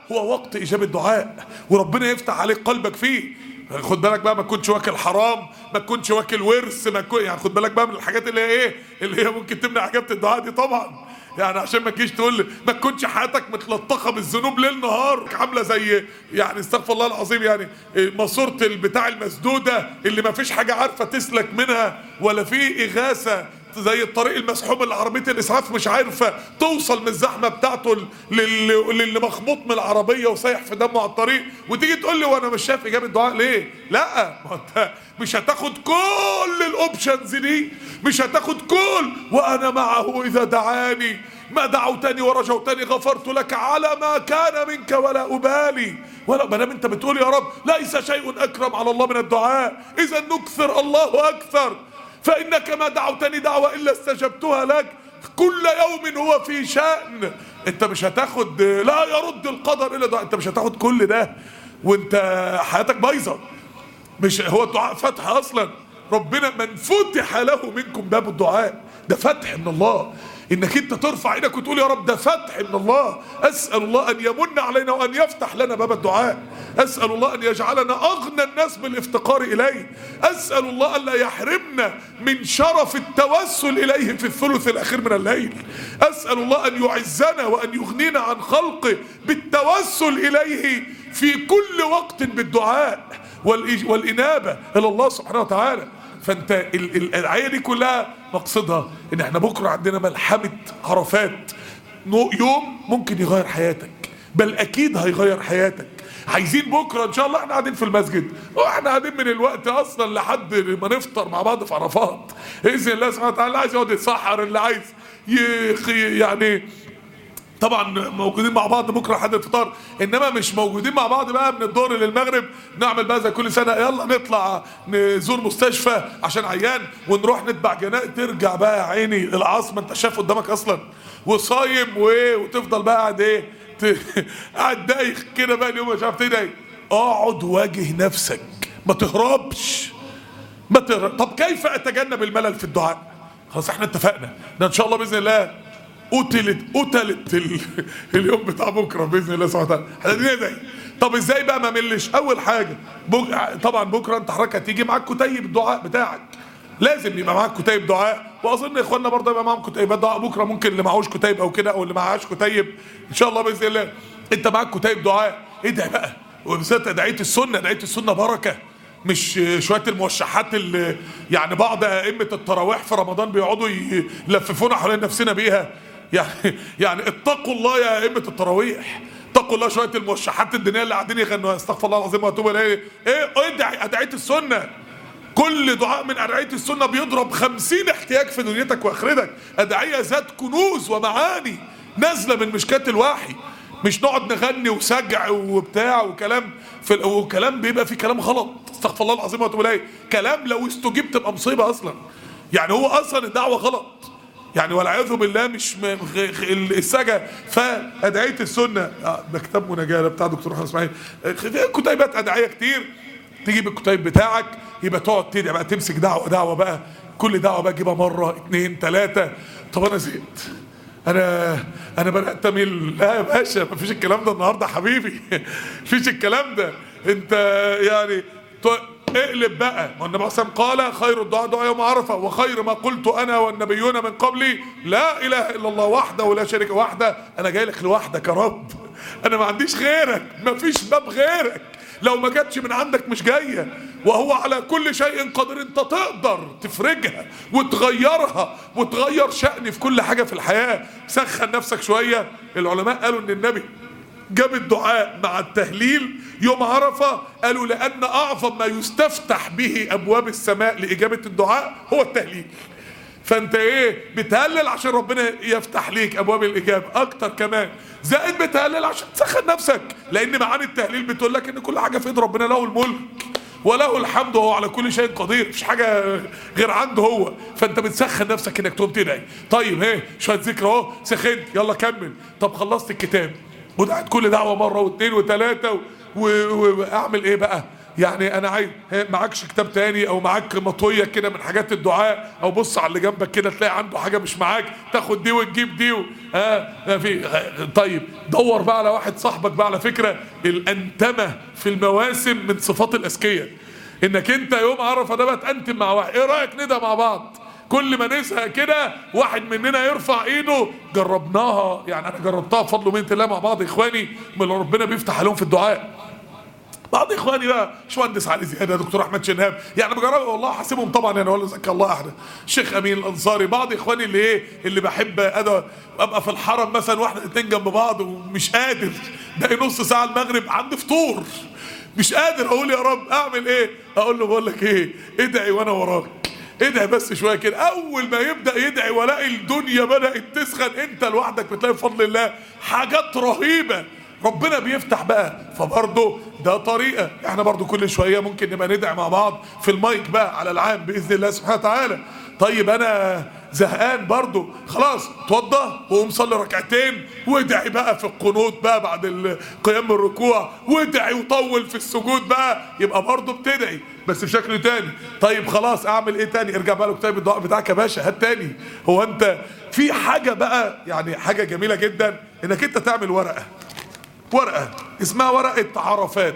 هو وقت اجابه دعاء وربنا يفتح عليك قلبك فيه خد بالك بقى ما تكونش واكل حرام ما تكونش واكل ورث ما تكون يعني خد بالك بقى من الحاجات اللي هي ايه اللي هي ممكن تمنع اجابه الدعاء دي طبعا يعني عشان ما تجيش تقول لي ما تكونش حياتك متلطخه بالذنوب ليل نهار عامله زي يعني استغفر الله العظيم يعني ماسوره البتاع المسدوده اللي ما فيش حاجه عارفه تسلك منها ولا في اغاثه زي الطريق المسحوب اللي عربيه الاسعاف مش عارفه توصل من الزحمه بتاعته للي, للي مخبوط من العربيه وسايح في دمه على الطريق وتيجي تقول لي وانا مش شايف اجابه دعاء ليه؟ لا ما انت مش هتاخد كل الاوبشنز دي مش هتاخد كل وانا معه اذا دعاني ما دعوتني ورجوتني غفرت لك على ما كان منك ولا ابالي ولا ما دام انت بتقول يا رب ليس شيء اكرم على الله من الدعاء اذا نكثر الله اكثر فإنك ما دعوتني دعوة إلا استجبتها لك كل يوم هو في شأن انت مش هتاخد لا يرد القدر الا دعاء انت مش هتاخد كل ده وانت حياتك بايظه مش هو الدعاء فتح اصلا ربنا من فتح له منكم باب الدعاء ده فتح من الله انك انت ترفع ايدك وتقول يا رب ده فتح من الله اسال الله ان يمن علينا وان يفتح لنا باب الدعاء اسال الله ان يجعلنا اغنى الناس بالافتقار اليه اسال الله الا يحرمنا من شرف التوسل اليه في الثلث الاخير من الليل اسال الله ان يعزنا وان يغنينا عن خلقه بالتوسل اليه في كل وقت بالدعاء والانابه الى الله سبحانه وتعالى فانت الايه دي كلها مقصدها ان احنا بكره عندنا ملحمه عرفات يوم ممكن يغير حياتك بل اكيد هيغير حياتك عايزين بكره ان شاء الله احنا قاعدين في المسجد واحنا قاعدين من الوقت اصلا لحد ما نفطر مع بعض في عرفات باذن الله سبحانه وتعالى اللي عايز يقعد يتسحر اللي عايز يعني طبعا موجودين مع بعض بكره لحد الفطار انما مش موجودين مع بعض بقى من الظهر للمغرب نعمل بقى زي كل سنه يلا نطلع نزور مستشفى عشان عيان ونروح نتبع جناء ترجع بقى يا عيني العصر ما انت شايف قدامك اصلا وصايم وايه وتفضل بقى قاعد ايه قاعد دايخ كده بقى اليوم مش عارف تدعي اقعد واجه نفسك ما تهربش ما تهرب طب كيف اتجنب الملل في الدعاء خلاص احنا اتفقنا ده ان شاء الله باذن الله قتلت قتلت ال... اليوم بتاع بكره باذن الله سبحانه وتعالى احنا ندعي طب ازاي بقى ما ملش اول حاجه بك... طبعا بكره انت حضرتك هتيجي معاك كتيب الدعاء بتاعك لازم يبقى معاك كتيب دعاء واظن اخواننا برضه يبقى معاهم كتيبات دعاء بكره ممكن اللي معهوش كتيب او كده او اللي معهاش كتيب ان شاء الله باذن الله انت معاك كتيب دعاء ادعي بقى وبالذات ادعيه السنه ادعيه السنه بركه مش شويه الموشحات اللي يعني بعض ائمه التراويح في رمضان بيقعدوا يلففونا حوالين نفسنا بيها يعني يعني اتقوا الله يا ائمه التراويح اتقوا الله شويه الموشحات الدينيه اللي قاعدين يغنوا استغفر الله العظيم واتوب اليه ايه ادعي ادعيه السنه كل دعاء من ادعيه السنه بيضرب خمسين احتياج في دنيتك واخرتك ادعيه ذات كنوز ومعاني نازله من مشكات الوحي مش نقعد نغني وسجع وبتاع وكلام في وكلام بيبقى فيه كلام غلط استغفر الله العظيم واتوب اليه كلام لو استجيب تبقى مصيبه اصلا يعني هو اصلا الدعوه غلط يعني والعياذ بالله مش م... السجا فادعيه السنه آه ده كتاب مناجاه بتاع دكتور محمد اسماعيل كتيبات ادعيه كتير تجيب الكتيب بتاعك يبقى تقعد تدعي بقى تمسك دعوه دعوه بقى كل دعوه بقى تجيبها مره اتنين تلاته طب انا زهقت انا انا بدات اميل لا يا باشا مفيش الكلام ده النهارده حبيبي مفيش الكلام ده انت يعني اقلب بقى ما النبي صلى قال خير الدعاء دعاء يوم عرفه وخير ما قلت انا والنبيون من قبلي لا اله الا الله وحده ولا شريك وحده انا جاي لك لوحدك يا رب انا ما عنديش غيرك ما فيش باب غيرك لو ما جاتش من عندك مش جايه وهو على كل شيء قادر انت تقدر تفرجها وتغيرها وتغير شأن في كل حاجه في الحياه سخن نفسك شويه العلماء قالوا ان النبي جاب الدعاء مع التهليل يوم عرفة قالوا لأن أعظم ما يستفتح به أبواب السماء لإجابة الدعاء هو التهليل فأنت إيه بتهلل عشان ربنا يفتح ليك أبواب الإجابة أكتر كمان زائد بتهلل عشان تسخن نفسك لأن معاني التهليل بتقول لك إن كل حاجة في إيد ربنا له الملك وله الحمد وهو على كل شيء قدير مش حاجة غير عنده هو فانت بتسخن نفسك انك تقوم تدعي طيب ايه شوية ذكر اهو سخنت يلا كمل طب خلصت الكتاب ودعت كل دعوه مره واثنين وثلاثه واعمل ايه بقى يعني انا عايز ها، معكش كتاب تاني او معاك مطويه كده من حاجات الدعاء او بص على اللي جنبك كده تلاقي عنده حاجه مش معاك تاخد دي وتجيب دي و... ها ما في طيب دور بقى على واحد صاحبك بقى على فكره الانتمه في المواسم من صفات الاذكياء انك انت يوم عرفه ده بقى تنتم مع واحد ايه رايك ندى مع بعض كل ما نزهق كده واحد مننا يرفع ايده جربناها يعني انا جربتها بفضل ومنه الله مع بعض اخواني من اللي ربنا بيفتح عليهم في الدعاء بعض اخواني بقى باشمهندس علي زياده دكتور احمد شنهاب يعني بجرب والله حاسبهم طبعا انا ولا زكى الله احد الشيخ امين الانصاري بعض اخواني اللي ايه اللي بحب انا ابقى في الحرم مثلا واحده اتنين جنب بعض ومش قادر باقي نص ساعه المغرب عندي فطور مش قادر اقول يا رب اعمل ايه اقول له بقول لك ايه ادعي وانا وراك ادعي بس شويه كده اول ما يبدا يدعي والاقي الدنيا بدات تسخن انت لوحدك بتلاقي بفضل الله حاجات رهيبه ربنا بيفتح بقى فبرضه ده طريقه احنا برضه كل شويه ممكن نبقى ندعي مع بعض في المايك بقى على العام باذن الله سبحانه وتعالى طيب انا زهقان برضه خلاص اتوضى وقوم صلي ركعتين وادعي بقى في القنوت بقى بعد ال- قيام الركوع وادعي وطول في السجود بقى يبقى برضه بتدعي بس بشكل تاني طيب خلاص اعمل ايه تاني ارجع بقى لكتاب الدعاء بتاعك يا باشا هات تاني هو انت في حاجه بقى يعني حاجه جميله جدا انك انت تعمل ورقه ورقه اسمها ورقه عرفات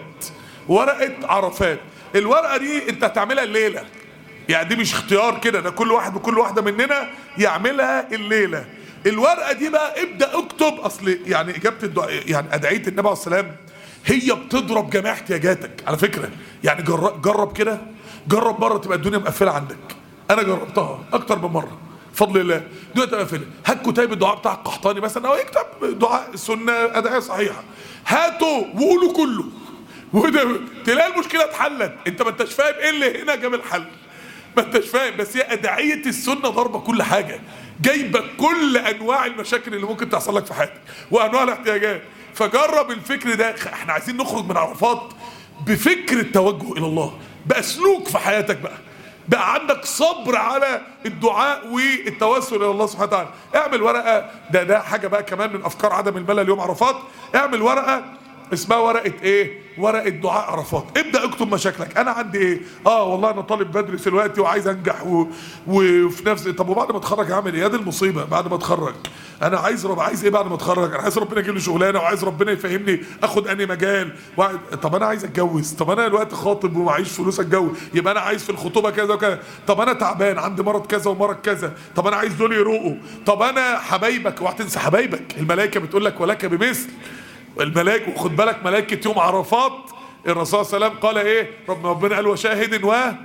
ورقه عرفات الورقه دي انت هتعملها الليله يعني دي مش اختيار كده ده كل واحد وكل واحده مننا يعملها الليله الورقه دي بقى ابدا اكتب اصل يعني اجابه الدعاء يعني ادعيه النبي عليه السلام هي بتضرب جميع احتياجاتك على فكره يعني جرب, جرب كده جرب مره تبقى الدنيا مقفله عندك انا جربتها اكتر من مره بفضل الله دلوقتي مقفله هات كتاب الدعاء بتاع القحطاني مثلا او اكتب دعاء سنه ادعيه صحيحه هاته وقولوا كله وده تلاقي المشكله اتحلت انت ما انتش فاهم ايه اللي هنا جاب الحل ما انتش فاهم بس هي ادعيه السنه ضربه كل حاجه جايبه كل انواع المشاكل اللي ممكن تحصل لك في حياتك وانواع الاحتياجات فجرب الفكر ده احنا عايزين نخرج من عرفات بفكر التوجه الى الله بقى سلوك في حياتك بقى بقى عندك صبر على الدعاء والتوسل الى الله سبحانه وتعالى اعمل ورقه ده ده حاجه بقى كمان من افكار عدم الملل يوم عرفات اعمل ورقه اسمها ورقه ايه ورقه دعاء عرفات ابدا اكتب مشاكلك انا عندي ايه اه والله انا طالب بدرس دلوقتي وعايز انجح و... وفي نفس طب وبعد ما اتخرج هعمل ايه دي المصيبه بعد ما اتخرج انا عايز رب عايز ايه بعد ما اتخرج انا عايز ربنا يجيب لي شغلانه وعايز ربنا يفهمني اخد انهي مجال وعايز... طب انا عايز اتجوز طب انا دلوقتي خاطب ومعيش فلوس اتجوز يبقى انا عايز في الخطوبه كذا وكذا طب انا تعبان عندي مرض كذا ومرض كذا طب انا عايز دول يروقوا طب انا حبايبك اوعى تنسى حبايبك الملائكه بتقول لك ولك بمثل الملائكه وخد بالك ملائكه يوم عرفات الرسول صلى الله عليه وسلم قال ايه رب ربنا قال وشاهد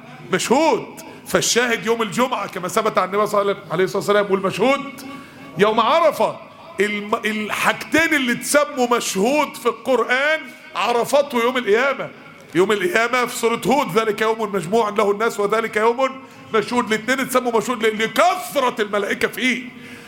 ومشهود فالشاهد يوم الجمعه كما ثبت عن النبي صلى الله عليه الصلاه والسلام والمشهود يوم عرفه الم... الحاجتين اللي اتسموا مشهود في القران عرفات ويوم القيامه يوم القيامه في سوره هود ذلك يوم مجموع له الناس وذلك يوم مشهود الاثنين اتسموا مشهود لكثره الملائكه فيه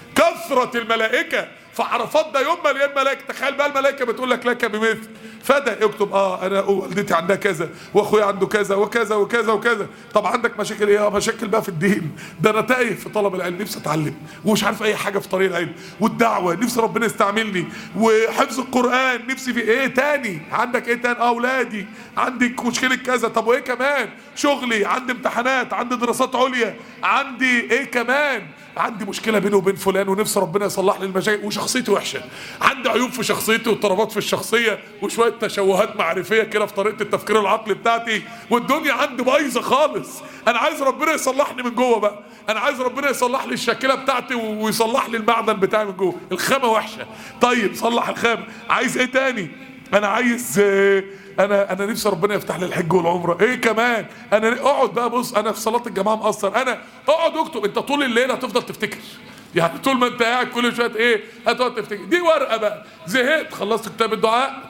كثرة الملائكة فعرفات ده يوم مليان ملائكة تخيل بقى الملائكة بتقول لك لك بمثل فده اكتب اه انا والدتي عندها كذا واخويا عنده كذا وكذا وكذا وكذا طب عندك مشاكل ايه آه، مشاكل بقى في الدين ده انا تايه في طلب العلم نفسي اتعلم ومش عارف اي حاجه في طريق العلم والدعوه نفسي ربنا يستعملني وحفظ القران نفسي في ايه تاني عندك ايه تاني اه اولادي عندك مشكله كذا طب وايه كمان شغلي عندي امتحانات عندي دراسات عليا عندي ايه كمان عندي مشكله بيني وبين فلان ونفسي ربنا يصلح لي المشاكل وشخصيتي وحشه عندي عيوب في شخصيتي واضطرابات في الشخصيه وشويه تشوهات معرفيه كده في طريقه التفكير العقلي بتاعتي والدنيا عندي بايظه خالص انا عايز ربنا يصلحني من جوه بقى انا عايز ربنا يصلح لي الشكله بتاعتي و- ويصلح لي المعدن بتاعي من جوه الخامه وحشه طيب صلح الخامه عايز ايه تاني انا عايز آه، انا انا نفسي ربنا يفتح لي الحج والعمره ايه كمان انا اقعد بقى بص انا في صلاه الجماعه مقصر انا اقعد اكتب انت طول الليل هتفضل تفتكر يعني طول ما انت قاعد كل شويه ايه هتقعد تفتكر دي ورقه بقى زهقت خلصت كتاب الدعاء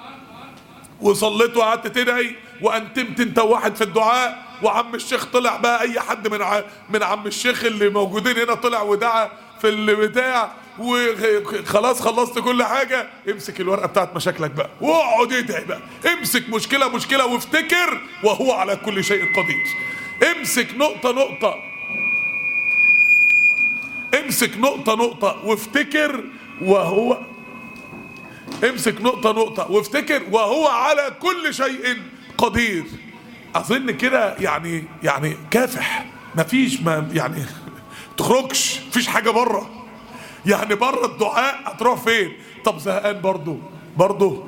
وصليت وقعدت تدعي وانتمت انت واحد في الدعاء وعم الشيخ طلع بقى اي حد من ع... من عم الشيخ اللي موجودين هنا طلع ودعا في البتاع وخلاص خلصت كل حاجه امسك الورقه بتاعت مشاكلك بقى واقعد ادعي بقى امسك مشكله مشكله وافتكر وهو على كل شيء قدير امسك نقطه نقطه امسك نقطه نقطه وافتكر وهو امسك نقطة نقطة وافتكر وهو على كل شيء قدير اظن كده يعني يعني كافح مفيش ما يعني تخرجش مفيش حاجه بره يعني بره الدعاء هتروح فين طب زهقان برضه برضه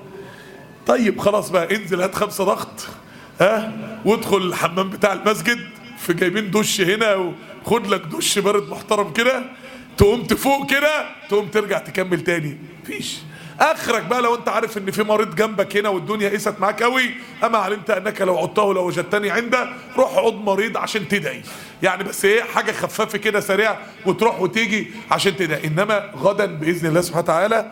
طيب خلاص بقى انزل هات خمسة ضغط ها وادخل الحمام بتاع المسجد في جايبين دش هنا وخد لك دش بارد محترم كده تقوم تفوق كده تقوم ترجع تكمل تاني مفيش اخرك بقى لو انت عارف ان في مريض جنبك هنا والدنيا قست معاك قوي اما علمت انك لو عدته لو وجدتني عنده روح عد مريض عشان تدعي يعني بس ايه حاجه خفافه كده سريع وتروح وتيجي عشان تدعي انما غدا باذن الله سبحانه وتعالى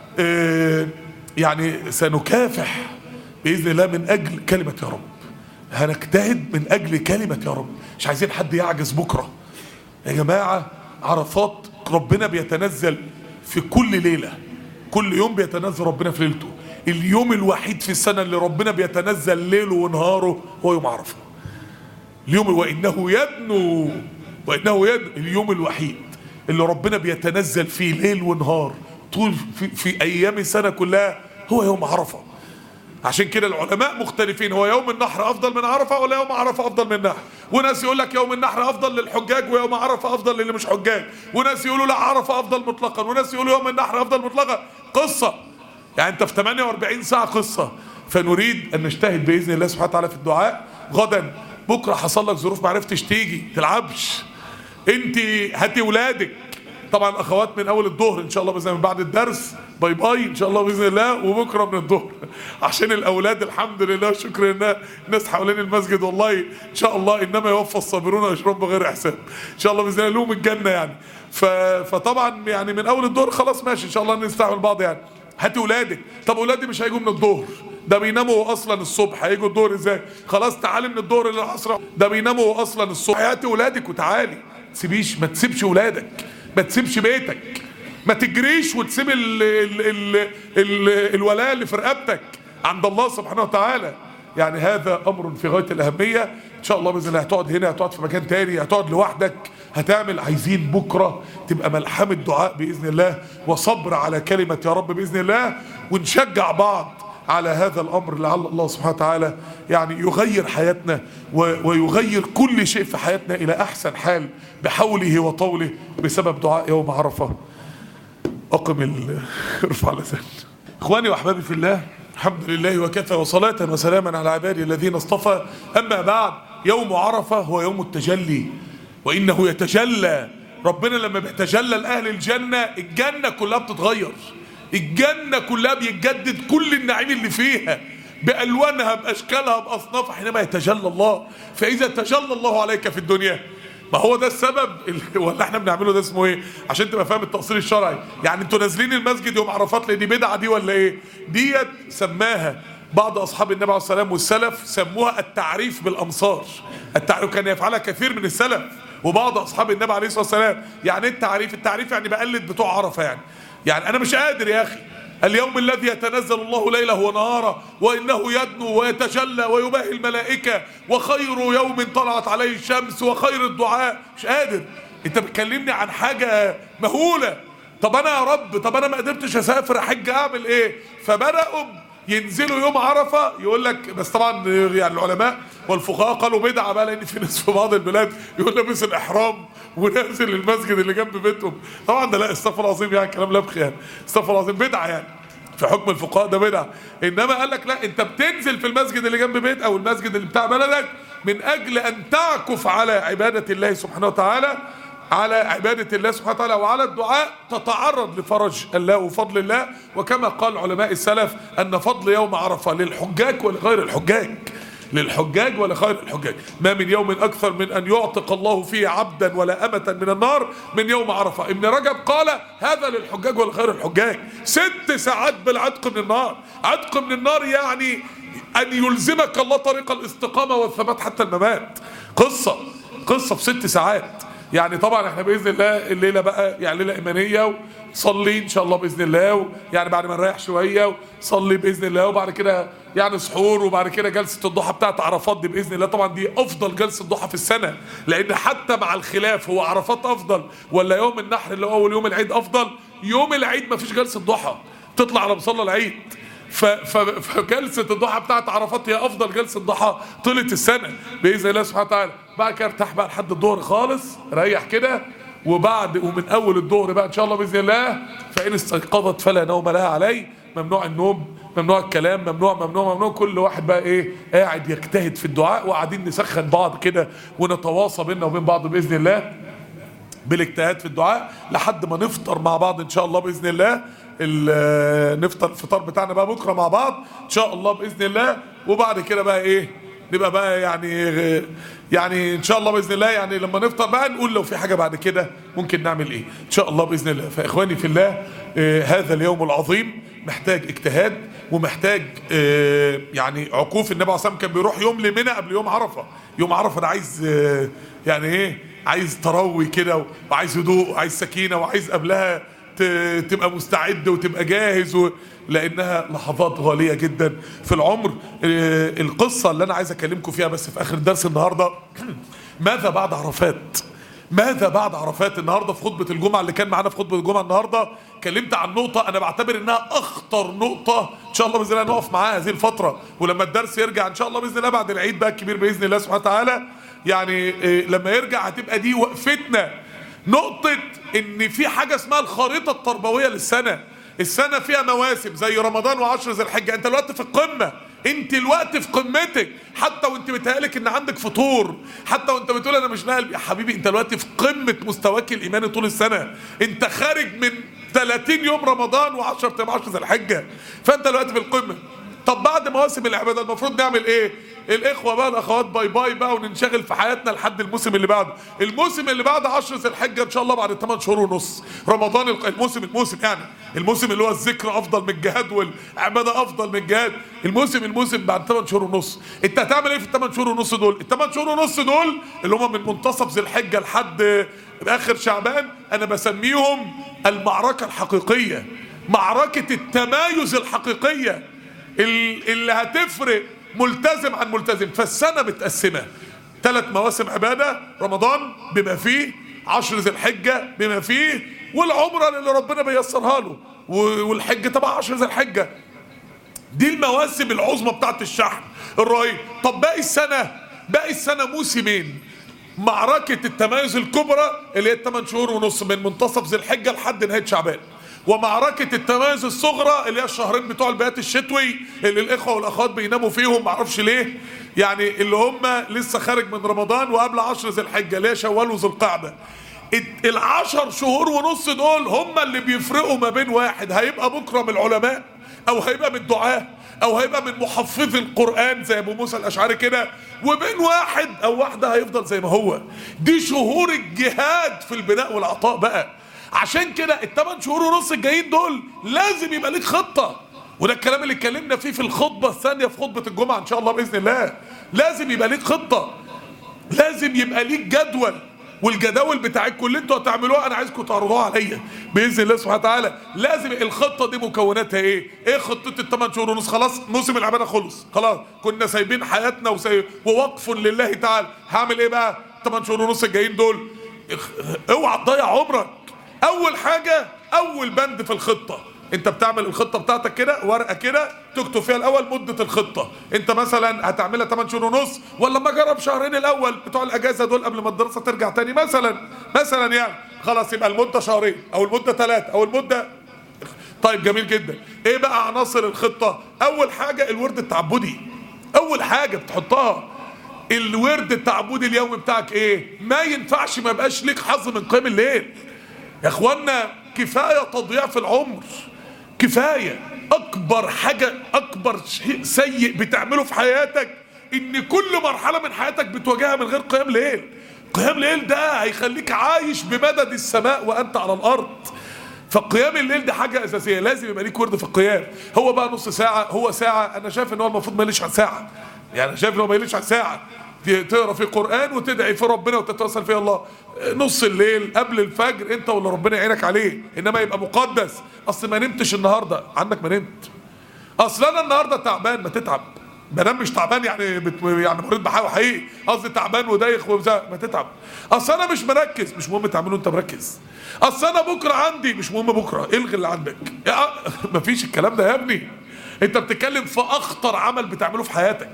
آه يعني سنكافح باذن الله من اجل كلمه يا رب هنجتهد من اجل كلمه يا رب مش عايزين حد يعجز بكره يا جماعه عرفات ربنا بيتنزل في كل ليله كل يوم بيتنزل ربنا في ليلته اليوم الوحيد في السنه اللي ربنا بيتنزل ليله ونهاره هو يوم عرفه اليوم وانه يدنو وانه يدنو اليوم الوحيد اللي ربنا بيتنزل فيه ليل ونهار طول في, في ايام السنه كلها هو يوم عرفه عشان كده العلماء مختلفين هو يوم النحر افضل من عرفه ولا يوم عرفه افضل من النحر وناس يقول لك يوم النحر افضل للحجاج ويوم عرفه افضل للي مش حجاج وناس يقولوا لا عرفه افضل مطلقا وناس يقولوا يوم النحر افضل مطلقا قصه يعني انت في 48 ساعه قصه فنريد ان نجتهد باذن الله سبحانه وتعالى في الدعاء غدا بكره حصل لك ظروف ما عرفتش تيجي تلعبش انت هاتي ولادك طبعا الاخوات من اول الظهر ان شاء الله باذن الله بعد الدرس باي باي ان شاء الله باذن الله وبكره من الظهر عشان الاولاد الحمد لله شكر لله الناس حوالين المسجد والله ان شاء الله انما يوفى الصابرون اجرهم بغير حساب ان شاء الله باذن الله لهم الجنه يعني ف... فطبعا يعني من اول الظهر خلاص ماشي ان شاء الله نستعمل بعض يعني هاتي ولادك طب ولادي مش هيجوا من الظهر ده بيناموا اصلا الصبح هيجوا الظهر ازاي خلاص تعالي من الظهر للعصر ده بيناموا اصلا الصبح هاتي ولادك وتعالي تسيبيش ما تسيبش ولادك ما تسيبش بيتك ما تجريش وتسيب ال ال ال ال الولاء اللي في رقبتك عند الله سبحانه وتعالى يعني هذا امر في غايه الاهميه ان شاء الله باذن الله هتقعد هنا هتقعد في مكان تاني هتقعد لوحدك هتعمل عايزين بكره تبقى ملحمه دعاء باذن الله وصبر على كلمه يا رب باذن الله ونشجع بعض على هذا الامر لعل الله سبحانه وتعالى يعني يغير حياتنا ويغير كل شيء في حياتنا الى احسن حال بحوله وطوله بسبب دعاء يوم عرفه اقم ال... ارفع لسان اخواني واحبابي في الله الحمد لله وكفى وصلاة وسلاما على عبادي الذين اصطفى اما بعد يوم عرفه هو يوم التجلي وانه يتجلى ربنا لما بيتجلى لاهل الجنه الجنه كلها بتتغير الجنة كلها بيتجدد كل النعيم اللي فيها بألوانها بأشكالها بأصنافها حينما يتجلى الله فإذا تجلى الله عليك في الدنيا ما هو ده السبب ولا احنا بنعمله ده اسمه ايه عشان تبقى فاهم التأصيل الشرعي يعني انتوا نازلين المسجد يوم عرفات لان دي بدعة دي ولا ايه ديت سماها بعض اصحاب النبي عليه الصلاه والسلام والسلف سموها التعريف بالامصار التعريف كان يفعلها كثير من السلف وبعض اصحاب النبي عليه الصلاه والسلام يعني التعريف التعريف يعني بقلد بتوع عرفه يعني يعني انا مش قادر يا اخي اليوم الذي يتنزل الله ليله ونهاره وانه يدنو ويتجلى ويباهي الملائكه وخير يوم طلعت عليه الشمس وخير الدعاء مش قادر انت بتكلمني عن حاجه مهوله طب انا يا رب طب انا ما قدرتش اسافر احج اعمل ايه فبداوا ينزلوا يوم عرفه يقول لك بس طبعا يعني العلماء والفقهاء قالوا بدعه بقى لان في ناس في بعض البلاد يقول لابس الاحرام ونازل المسجد اللي جنب بيتهم طبعا ده لا استغفر العظيم يعني كلام لبخ يعني استغفر العظيم بدعه يعني في حكم الفقهاء ده بدعه انما قال لك لا انت بتنزل في المسجد اللي جنب بيت او المسجد اللي بتاع بلدك من اجل ان تعكف على عباده الله سبحانه وتعالى على عبادة الله سبحانه وتعالى وعلى الدعاء تتعرض لفرج الله وفضل الله وكما قال علماء السلف أن فضل يوم عرفة للحجاج ولغير الحجاج للحجاج ولخير الحجاج ما من يوم أكثر من أن يعتق الله فيه عبدا ولا أمة من النار من يوم عرفة ابن رجب قال هذا للحجاج ولخير الحجاج ست ساعات بالعتق من النار عتق من النار يعني أن يلزمك الله طريق الاستقامة والثبات حتى الممات قصة قصة في ست ساعات يعني طبعا احنا باذن الله الليله بقى يعني ليله ايمانيه وصلي ان شاء الله باذن الله يعني بعد ما نريح شويه وصلي باذن الله وبعد كده يعني سحور وبعد كده جلسه الضحى بتاعت عرفات دي باذن الله طبعا دي افضل جلسه ضحى في السنه لان حتى مع الخلاف هو عرفات افضل ولا يوم النحر اللي هو اول يوم العيد افضل يوم العيد ما فيش جلسه ضحى تطلع على مصلى العيد ف- ف- فجلسه الضحى بتاعت عرفات هي افضل جلسه ضحى طيله السنه باذن الله سبحانه وتعالى بعد كده ارتاح بقى لحد الظهر خالص ريح كده وبعد ومن اول الظهر بقى ان شاء الله باذن الله فان استيقظت فلا نوم لها عليه ممنوع النوم ممنوع الكلام ممنوع ممنوع ممنوع كل واحد بقى ايه قاعد يجتهد في الدعاء وقاعدين نسخن بعض كده ونتواصى بينا وبين بعض باذن الله بالاجتهاد في الدعاء لحد ما نفطر مع بعض ان شاء الله باذن الله ال- نفطر الفطار بتاعنا بقى بكره مع بعض ان شاء الله باذن الله وبعد كده بقى ايه نبقى بقى يعني يعني ان شاء الله باذن الله يعني لما نفطر بقى نقول لو في حاجه بعد كده ممكن نعمل ايه ان شاء الله باذن الله فاخواني في الله آه، هذا اليوم العظيم محتاج اجتهاد ومحتاج آه، يعني عكوف النبي عليه الصلاه والسلام كان بيروح يوم لمنى قبل يوم عرفه يوم عرفه ده عايز آه، يعني ايه عايز تروي كده وعايز هدوء وعايز سكينه وعايز قبلها ت- تبقى مستعد وتبقى جاهز و... لانها لحظات غاليه جدا في العمر آه، القصه اللي انا عايز اكلمكم فيها بس في اخر الدرس النهارده ماذا بعد عرفات ماذا بعد عرفات النهارده في خطبه الجمعه اللي كان معانا في خطبه الجمعه النهارده كلمت عن نقطه انا بعتبر انها اخطر نقطه ان شاء الله باذن الله نقف معاها هذه الفتره ولما الدرس يرجع ان شاء الله باذن الله بعد العيد بقى الكبير باذن الله سبحانه وتعالى يعني إيه، لما يرجع هتبقى دي وقفتنا نقطه ان في حاجه اسمها الخريطه التربويه للسنه السنه فيها مواسم زي رمضان وعشر ذي الحجه انت الوقت في القمه انت الوقت في قمتك حتى وانت بتهالك ان عندك فطور حتى وانت بتقول انا مش ناقل يا حبيبي انت الوقت في قمه مستواك الايماني طول السنه انت خارج من 30 يوم رمضان و10 ايام 10 ذي الحجه فانت الوقت في القمه طب بعد مواسم العباده المفروض نعمل ايه الاخوه بقى الاخوات باي باي بقى وننشغل في حياتنا لحد الموسم اللي بعده الموسم اللي بعد 10 ذي الحجه ان شاء الله بعد 8 شهور ونص رمضان الق- الموسم الموسم يعني الموسم اللي هو الذكر افضل من الجهاد والعباده افضل من الجهاد الموسم الموسم بعد 8 شهور ونص انت هتعمل ايه في الثمان شهور ونص دول الثمان شهور ونص دول اللي هم من منتصف ذي الحجه لحد اخر شعبان انا بسميهم المعركه الحقيقيه معركه التمايز الحقيقيه ال- اللي هتفرق ملتزم عن ملتزم فالسنه متقسمه ثلاث مواسم عباده رمضان بما فيه عشر ذي الحجه بما فيه والعمره اللي ربنا بيسرها له و- والحج طبعا عشر ذي الحجه دي المواسم العظمى بتاعت الشحن الرهيب طب باقي السنه باقي السنه موسمين معركة التميز الكبرى اللي هي الثمان شهور ونص من منتصف ذي الحجة لحد نهاية شعبان ومعركة التميز الصغرى اللي هي الشهرين بتوع البيات الشتوي اللي الإخوة والأخوات بيناموا فيهم معرفش ليه يعني اللي هم لسه خارج من رمضان وقبل عشر ذي الحجة اللي هي شوال وذو القعدة الت- العشر شهور ونص دول هم اللي بيفرقوا ما بين واحد هيبقى بكرة من العلماء أو هيبقى من الدعاة او هيبقى من محفظي القران زي ابو موسى الاشعري كده وبين واحد او واحده هيفضل زي ما هو دي شهور الجهاد في البناء والعطاء بقى عشان كده الثمان شهور ونص الجايين دول لازم يبقى ليك خطه وده الكلام اللي اتكلمنا فيه في الخطبه الثانيه في خطبه الجمعه ان شاء الله باذن الله لازم يبقى ليك خطه لازم يبقى ليك جدول والجداول بتاعتكم اللي انتوا هتعملوها انا عايزكم تعرضوها عليا باذن الله سبحانه وتعالى لازم الخطه دي مكوناتها ايه؟ ايه خطه الثمان شهور ونص خلاص موسم العباده خلص خلاص كنا سايبين حياتنا وسايب ووقف لله تعالى هعمل ايه بقى؟ الثمان شهور ونص الجايين دول اخ- اوعى تضيع عمرك اول حاجه اول بند في الخطه انت بتعمل الخطه بتاعتك كده ورقه كده تكتب فيها الاول مده الخطه انت مثلا هتعملها 8 شهور ونص ولا ما جرب شهرين الاول بتوع الاجازه دول قبل ما الدراسه ترجع تاني مثلا مثلا يعني خلاص يبقى المده شهرين او المده ثلاثه او المده طيب جميل جدا ايه بقى عناصر الخطه اول حاجه الورد التعبدي اول حاجه بتحطها الورد التعبدي اليومي بتاعك ايه ما ينفعش ما يبقاش ليك حظ من قيام الليل يا اخوانا كفايه تضييع في العمر كفايه اكبر حاجه اكبر شيء سيء بتعمله في حياتك ان كل مرحله من حياتك بتواجهها من غير قيام ليل قيام ليل ده هيخليك عايش بمدد السماء وانت على الارض فقيام الليل دي حاجه اساسيه لازم يبقى ليك ورد في القيام هو بقى نص ساعه هو ساعه انا شايف ان هو المفروض ما يقلش عن ساعه يعني أنا شايف ان هو ما يقلش عن ساعه تقرا في قران وتدعي في ربنا وتتواصل فيه الله نص الليل قبل الفجر انت واللي ربنا يعينك عليه انما يبقى مقدس اصل ما نمتش النهارده عنك ما نمت اصل انا النهارده تعبان ما تتعب ما دام مش تعبان يعني بت... يعني مريض بحاجه حقيقي قصدي تعبان ودايخ ومزهق ما تتعب اصل انا مش مركز مش مهم تعمله انت مركز اصل انا بكره عندي مش مهم بكره الغي اللي عندك يا... مفيش الكلام ده يا ابني انت بتتكلم في اخطر عمل بتعمله في حياتك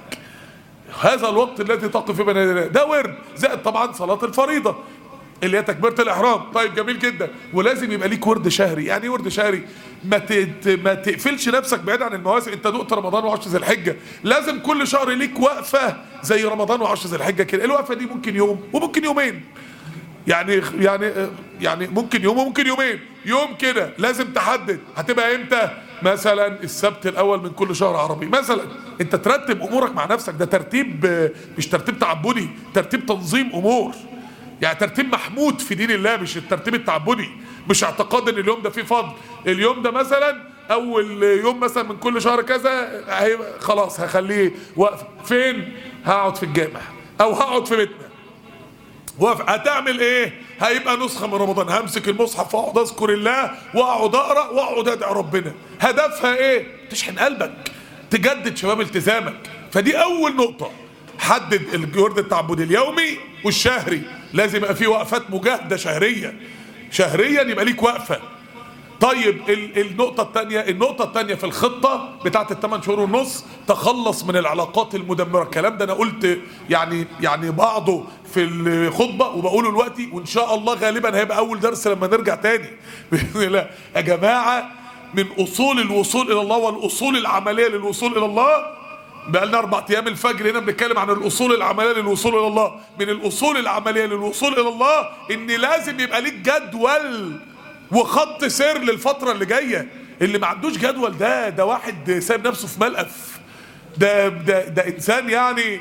هذا الوقت الذي تقف فيه بين يدي الله ده ورد زائد طبعا صلاه الفريضه اللي هي تكبيره الاحرام طيب جميل جدا ولازم يبقى ليك ورد شهري يعني ايه ورد شهري ما تت... ما تقفلش نفسك بعيد عن المواسم انت دقت رمضان وعشر ذي الحجه لازم كل شهر ليك وقفه زي رمضان وعشر ذي الحجه كده الوقفه دي ممكن يوم وممكن يومين يعني يعني يعني ممكن يوم وممكن يومين يوم كده لازم تحدد هتبقى امتى مثلا السبت الاول من كل شهر عربي مثلا انت ترتب امورك مع نفسك ده ترتيب آه، مش ترتيب تعبدي ترتيب تنظيم امور يعني ترتيب محمود في دين الله مش الترتيب التعبدي مش اعتقاد ان اليوم ده فيه فضل اليوم ده مثلا اول يوم مثلا من كل شهر كذا هيبقى خلاص هخليه وقف فين هقعد في الجامع او هقعد في بيتنا وقف هتعمل ايه هيبقى نسخه من رمضان همسك المصحف واقعد اذكر الله واقعد اقرا واقعد ادعي ربنا هدفها ايه تشحن قلبك تجدد شباب التزامك فدي اول نقطه حدد الجرد التعبدي اليومي والشهري لازم يبقى فيه وقفات مجاهده شهريه شهريا يبقى ليك وقفه طيب ال- النقطة الثانية النقطة الثانية في الخطة بتاعت الثمان شهور ونص تخلص من العلاقات المدمرة الكلام ده أنا قلت يعني يعني بعضه في الخطبة وبقوله دلوقتي وإن شاء الله غالبا هيبقى أول درس لما نرجع تاني بإذن الله يا جماعة من أصول الوصول إلى الله والأصول العملية للوصول إلى الله بقى لنا اربع ايام الفجر هنا بنتكلم عن الاصول العمليه للوصول الى الله من الاصول العمليه للوصول الى الله ان لازم يبقى ليك جدول وخط سير للفتره اللي جايه اللي ما عندوش جدول ده ده واحد سايب نفسه في ملقف ده ده ده انسان يعني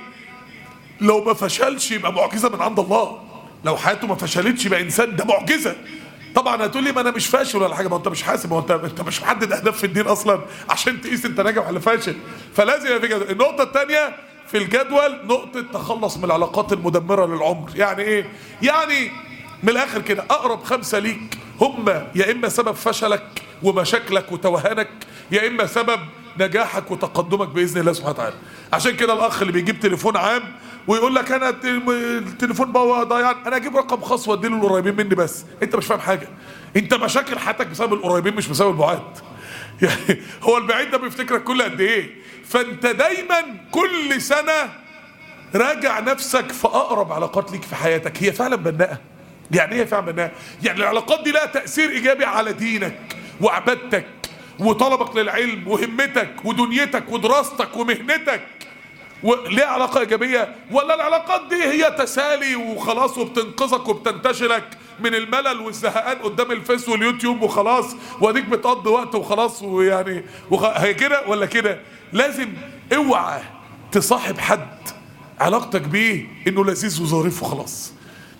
لو ما فشلش يبقى معجزه من عند الله لو حياته ما فشلتش يبقى انسان ده معجزه طبعا هتقول لي ما انا مش فاشل ولا حاجه ما انت مش حاسب ما انت انت مش محدد اهداف في الدين اصلا عشان تقيس انت ناجح ولا فاشل فلازم يبقى في جدول النقطه الثانيه في الجدول نقطه تخلص من العلاقات المدمره للعمر يعني ايه يعني من الاخر كده اقرب خمسه ليك هم يا اما سبب فشلك ومشاكلك وتوهانك يا اما سبب نجاحك وتقدمك باذن الله سبحانه وتعالى عشان كده الاخ اللي بيجيب تليفون عام ويقول لك انا التل- التليفون بقى ضيعان انا اجيب رقم خاص واديله للقريبين مني بس انت مش فاهم حاجه انت مشاكل حياتك بسبب القريبين مش بسبب البعاد يعني هو البعيد ده بيفتكرك كل قد ايه فانت دايما كل سنه راجع نفسك في اقرب علاقات ليك في حياتك هي فعلا بناءه يعني ايه فعلا بناءه يعني العلاقات دي لها تاثير ايجابي على دينك وعبادتك وطلبك للعلم وهمتك ودنيتك ودراستك ومهنتك وليه علاقة إيجابية ولا العلاقات دي هي تسالي وخلاص وبتنقذك وبتنتشلك من الملل والزهقان قدام الفيس واليوتيوب وخلاص واديك بتقضي وقت وخلاص ويعني وخ... هي كده ولا كده لازم اوعى تصاحب حد علاقتك بيه انه لذيذ وظريف وخلاص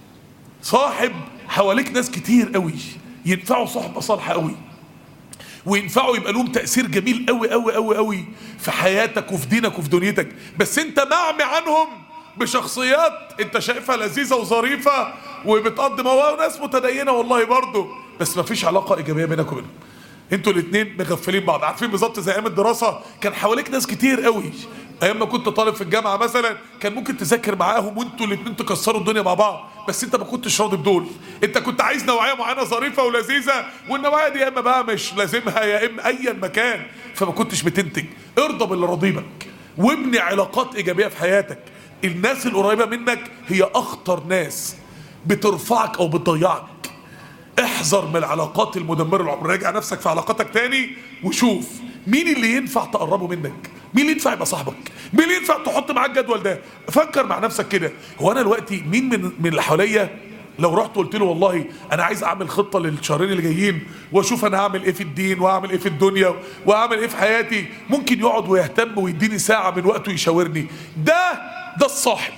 صاحب حواليك ناس كتير قوي ينفعوا صحبة صالحة قوي وينفعوا يبقى لهم تأثير جميل قوي قوي قوي قوي في حياتك وفي دينك وفي دنيتك بس انت معمي عنهم بشخصيات انت شايفها لذيذة وظريفة وبتقضي مواد ناس متدينة والله برضه بس ما فيش علاقة إيجابية بينك وبينهم انتوا الاثنين مغفلين بعض عارفين بالظبط زي ايام الدراسة كان حواليك ناس كتير قوي ايام ما كنت طالب في الجامعة مثلا كان ممكن تذاكر معاهم وانتوا الاثنين تكسروا الدنيا مع بعض بس انت ما كنتش راضي بدول انت كنت عايز نوعية معينة ظريفة ولذيذة والنوعية دي يا اما بقى مش لازمها يا اما ايا مكان فما كنتش بتنتج ارضى باللي راضيبك وابني علاقات ايجابية في حياتك الناس القريبة منك هي اخطر ناس بترفعك او بتضيعك احذر من العلاقات المدمره للعمر راجع نفسك في علاقاتك تاني وشوف مين اللي ينفع تقربه منك مين اللي ينفع يبقى صاحبك مين اللي ينفع تحط معاه الجدول ده فكر مع نفسك كده هو انا دلوقتي مين من من اللي حواليا لو رحت قلت له والله انا عايز اعمل خطه للشهرين اللي جايين واشوف انا هعمل ايه في الدين واعمل ايه في الدنيا واعمل ايه في حياتي ممكن يقعد ويهتم ويديني ساعه من وقته يشاورني ده ده الصاحب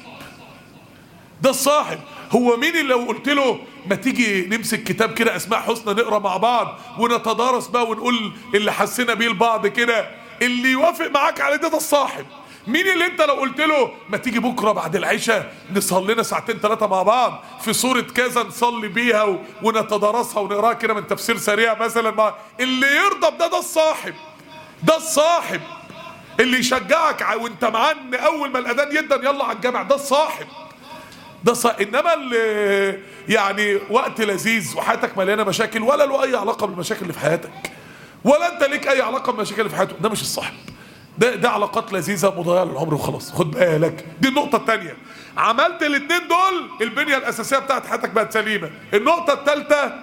ده الصاحب هو مين اللي لو قلت له ما تيجي نمسك كتاب كده اسماء حسنى نقرا مع بعض ونتدارس بقى ونقول اللي حسينا بيه لبعض كده اللي يوافق معاك على ده ده الصاحب مين اللي انت لو قلت له ما تيجي بكره بعد العشاء نصلي لنا ساعتين ثلاثه مع بعض في سوره كذا نصلي بيها و- ونتدارسها ونقراها كده من تفسير سريع مثلا مع اللي يرضى بده ده الصاحب ده الصاحب اللي يشجعك ع- وانت معان اول ما الاذان يدن يلا على الجامع ده الصاحب ده صح انما اللي يعني وقت لذيذ وحياتك مليانه مشاكل ولا له اي علاقه بالمشاكل اللي في حياتك ولا انت ليك اي علاقه بالمشاكل اللي في حياته ده مش الصاحب ده ده علاقات لذيذه مضيعه للعمر وخلاص خد بالك دي النقطه الثانيه عملت الاثنين دول البنيه الاساسيه بتاعت حياتك بقت سليمه النقطه الثالثه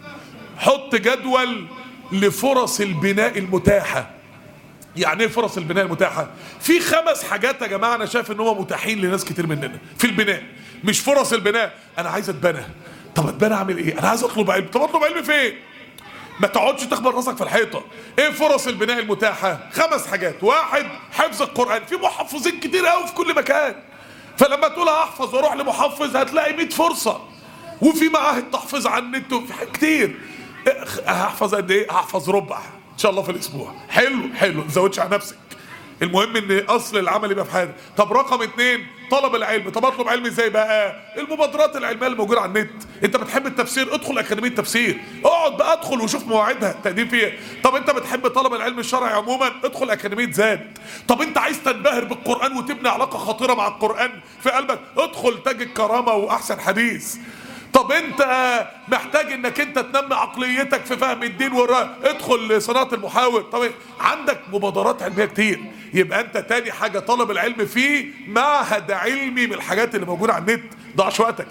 حط جدول لفرص البناء المتاحه يعني ايه فرص البناء المتاحه في خمس حاجات يا جماعه انا شايف ان هم متاحين لناس كتير مننا في البناء مش فرص البناء انا عايز اتبنى طب اتبنى اعمل ايه انا عايز اطلب علم طب اطلب علم فين ما تقعدش تخبط راسك في الحيطه ايه فرص البناء المتاحه خمس حاجات واحد حفظ القران في محفظين كتير قوي في كل مكان فلما تقول هحفظ واروح لمحفظ هتلاقي 100 فرصه وفي معاهد تحفظ على النت وفي حاجات كتير إيه، هحفظ قد ايه هحفظ ربع ان شاء الله في الاسبوع حلو حلو ما تزودش على نفسك المهم ان اصل العمل يبقى في حياتك طب رقم اتنين طلب العلم طب اطلب علم ازاي بقى المبادرات العلميه اللي موجوده على النت انت بتحب التفسير ادخل اكاديميه تفسير اقعد بقى ادخل وشوف مواعيدها التقديم فيها طب انت بتحب طلب العلم الشرعي عموما ادخل اكاديميه زاد طب انت عايز تنبهر بالقران وتبني علاقه خطيره مع القران في قلبك ادخل تاج الكرامه واحسن حديث طب انت محتاج انك انت تنمي عقليتك في فهم الدين والرأي ادخل صناعة المحاور طب عندك مبادرات علمية كتير يبقى انت تاني حاجة طلب العلم فيه معهد علمي من الحاجات اللي موجودة على النت ضاعش وقتك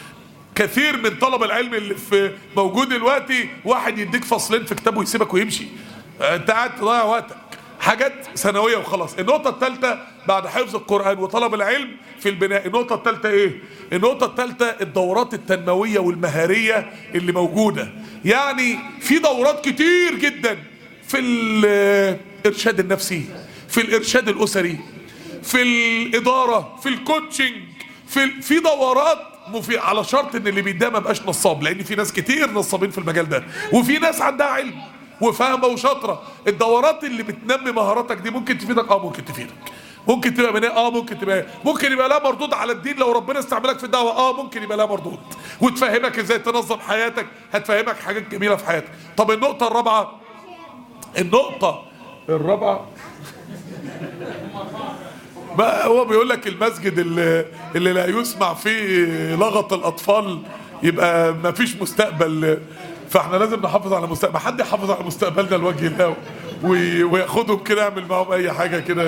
كثير من طلب العلم اللي في موجود دلوقتي واحد يديك فصلين في كتاب ويسيبك ويمشي انت قاعد تضيع وقتك حاجات ثانويه وخلاص النقطه الثالثه بعد حفظ القران وطلب العلم في البناء النقطه الثالثه ايه النقطه الثالثه الدورات التنمويه والمهاريه اللي موجوده يعني في دورات كتير جدا في الارشاد النفسي في الارشاد الاسري في الاداره في الكوتشنج في في دورات مفي على شرط ان اللي بيديها ما يبقاش نصاب لان في ناس كتير نصابين في المجال ده وفي ناس عندها علم وفاهمه وشاطره الدورات اللي بتنمي مهاراتك دي ممكن تفيدك اه ممكن تفيدك ممكن تبقى بناء اه ممكن تبقى ممكن يبقى لها مردود على الدين لو ربنا استعملك في الدعوه اه ممكن يبقى لها مردود وتفهمك ازاي تنظم حياتك هتفهمك حاجات جميله في حياتك طب النقطه الرابعه النقطه الرابعه بقى هو بيقول لك المسجد اللي, اللي لا يسمع فيه لغط الاطفال يبقى ما فيش مستقبل فاحنا لازم نحافظ على مستقبل حد يحافظ على مستقبلنا لوجه الله وي- وياخدهم كده يعمل معاهم اي حاجه كده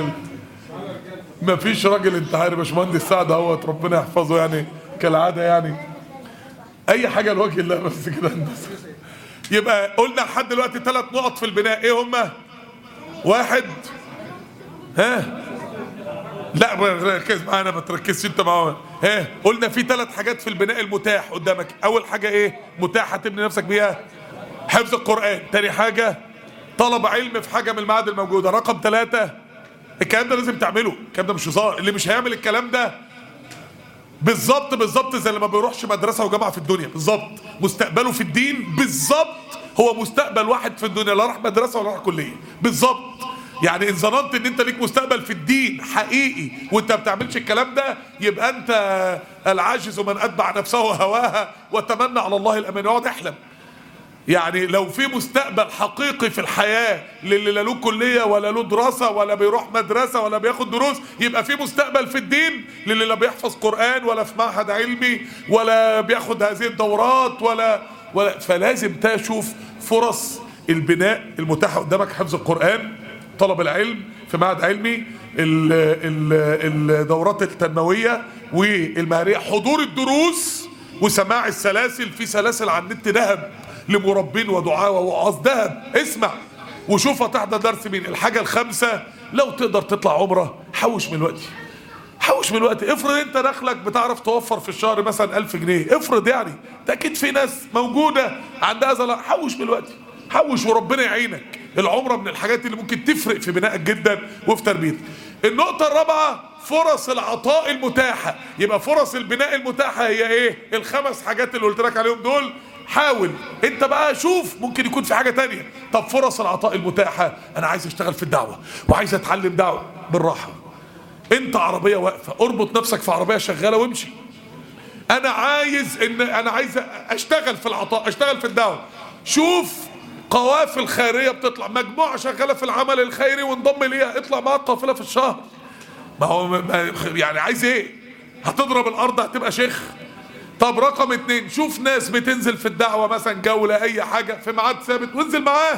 ما فيش راجل انت عارف يا باشمهندس سعد اهوت ربنا يحفظه يعني كالعاده يعني اي حاجه لوجه الله بس كده هندسه يبقى قلنا لحد دلوقتي ثلاث نقط في البناء ايه هما واحد ها لا ركز معانا ما تركزش انت معاهم ها قلنا في ثلاث حاجات في البناء المتاح قدامك اول حاجه ايه متاحه تبني نفسك بيها حفظ القران تاني حاجه طلب علم في حاجه من المعاد الموجوده رقم ثلاثة الكلام ده لازم تعمله الكلام ده مش هزار اللي مش هيعمل الكلام ده بالظبط بالظبط زي اللي ما بيروحش مدرسه وجامعه في الدنيا بالظبط مستقبله في الدين بالظبط هو مستقبل واحد في الدنيا لا راح مدرسه ولا راح كليه بالظبط يعني ان ظننت ان انت ليك مستقبل في الدين حقيقي وانت ما بتعملش الكلام ده يبقى انت العاجز من اتبع نفسه هواها وتمنى على الله الامان يقعد احلم يعني لو في مستقبل حقيقي في الحياة للي لا له كلية ولا له دراسة ولا بيروح مدرسة ولا بياخد دروس يبقى في مستقبل في الدين للي لا بيحفظ قرآن ولا في معهد علمي ولا بياخد هذه الدورات ولا, ولا فلازم تشوف فرص البناء المتاحة قدامك حفظ القرآن طلب العلم في معهد علمي ال- ال- الدورات التنموية والمهارية حضور الدروس وسماع السلاسل في سلاسل على النت ذهب لمربين ودعاة ووعاظ ذهب اسمع وشوف هتحضر درس مين الحاجة الخامسة لو تقدر تطلع عمرة حوش من الوقت حوش من الوقت افرض انت دخلك بتعرف توفر في الشهر مثلا ألف جنيه افرض يعني ده اكيد في ناس موجودة عندها زلا حوش من الوقت حوش وربنا يعينك العمرة من الحاجات اللي ممكن تفرق في بنائك جدا وفي تربيتك النقطة الرابعة فرص العطاء المتاحة يبقى فرص البناء المتاحة هي ايه الخمس حاجات اللي قلت لك عليهم دول حاول انت بقى شوف ممكن يكون في حاجة تانية طب فرص العطاء المتاحة انا عايز اشتغل في الدعوة وعايز اتعلم دعوة بالراحة انت عربية واقفة اربط نفسك في عربية شغالة وامشي انا عايز ان انا عايز اشتغل في العطاء اشتغل في الدعوة شوف قوافل خيرية بتطلع مجموعة شغالة في العمل الخيري وانضم ليها اطلع معاك قافلة في الشهر ما هو ما- يعني عايز ايه هتضرب الارض هتبقى شيخ طب رقم اتنين شوف ناس بتنزل في الدعوة مثلا جولة اي حاجة في ميعاد ثابت وانزل معاها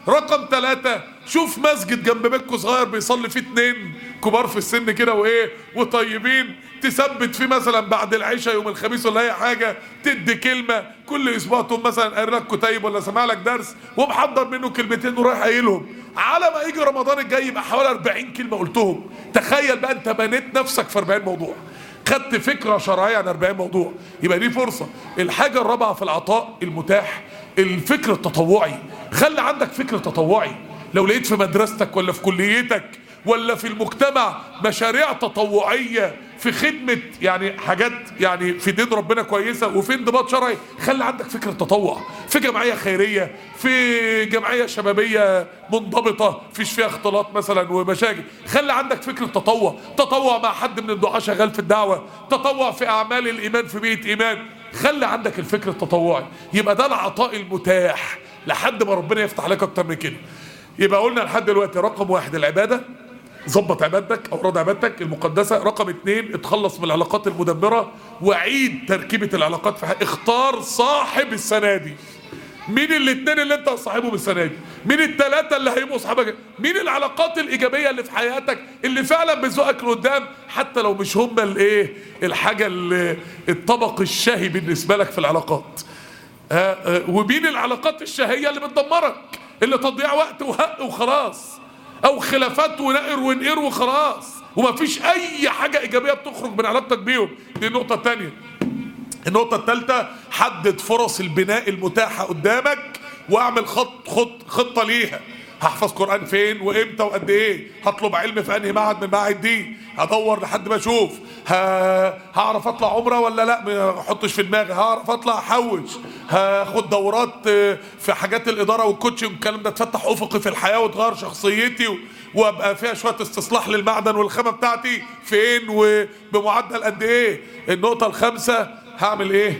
رقم ثلاثة شوف مسجد جنب بيتكم صغير بيصلي فيه اتنين كبار في السن كده وايه وطيبين تثبت فيه مثلا بعد العشاء يوم الخميس ولا اي حاجه تدي كلمه كل اسبوع تقوم مثلا قاري لك كتيب ولا سامع لك درس ومحضر منه كلمتين ورايح قايلهم على ما يجي رمضان الجاي يبقى حوالي 40 كلمه قلتهم تخيل بقى انت بنيت نفسك في 40 موضوع خدت فكره شرعيه عن 40 موضوع يبقى دي فرصه الحاجه الرابعه في العطاء المتاح الفكر التطوعي خلي عندك فكر تطوعي لو لقيت في مدرستك ولا في كليتك ولا في المجتمع مشاريع تطوعيه في خدمه يعني حاجات يعني في دين ربنا كويسه وفي انضباط شرعي خلي عندك فكره تطوع في جمعيه خيريه في جمعيه شبابيه منضبطه فيش فيها اختلاط مثلا ومشاكل خلي عندك فكره تطوع تطوع مع حد من الدعاه شغال في الدعوه تطوع في اعمال الايمان في بيئه ايمان خلي عندك الفكر التطوعي يبقى ده العطاء المتاح لحد ما ربنا يفتح لك اكتر من كده يبقى قلنا لحد دلوقتي رقم واحد العباده ظبط عبادتك اوراد عبادتك المقدسه رقم اتنين اتخلص من العلاقات المدمره وعيد تركيبه العلاقات في حياتك اختار صاحب السنه دي مين الاثنين اللي انت هتصاحبهم السنه دي مين الثلاثه اللي هيبقوا اصحابك مين العلاقات الايجابيه اللي في حياتك اللي فعلا بتزقك لقدام حتى لو مش هم الايه الحاجه اللي الطبق الشهي بالنسبه لك في العلاقات آه آه ومين العلاقات الشهيه اللي بتدمرك اللي تضييع وقت وهق وخلاص او خلافات ونقر ونقر وخلاص ومفيش اي حاجه ايجابيه بتخرج من علاقتك بيهم دي النقطه الثانيه النقطه الثالثه حدد فرص البناء المتاحه قدامك واعمل خط خط خطه ليها هحفظ قران فين وامتى وقد ايه هطلب علم في انهي معهد من معاهد دي هدور لحد ما اشوف ه... هعرف اطلع عمره ولا لا ما احطش في دماغي هعرف اطلع احوش هاخد دورات في حاجات الاداره والكوتشنج والكلام ده تفتح افقي في الحياه وتغير شخصيتي و... وابقى فيها شويه استصلاح للمعدن والخامه بتاعتي فين وبمعدل قد ايه النقطه الخامسه هعمل ايه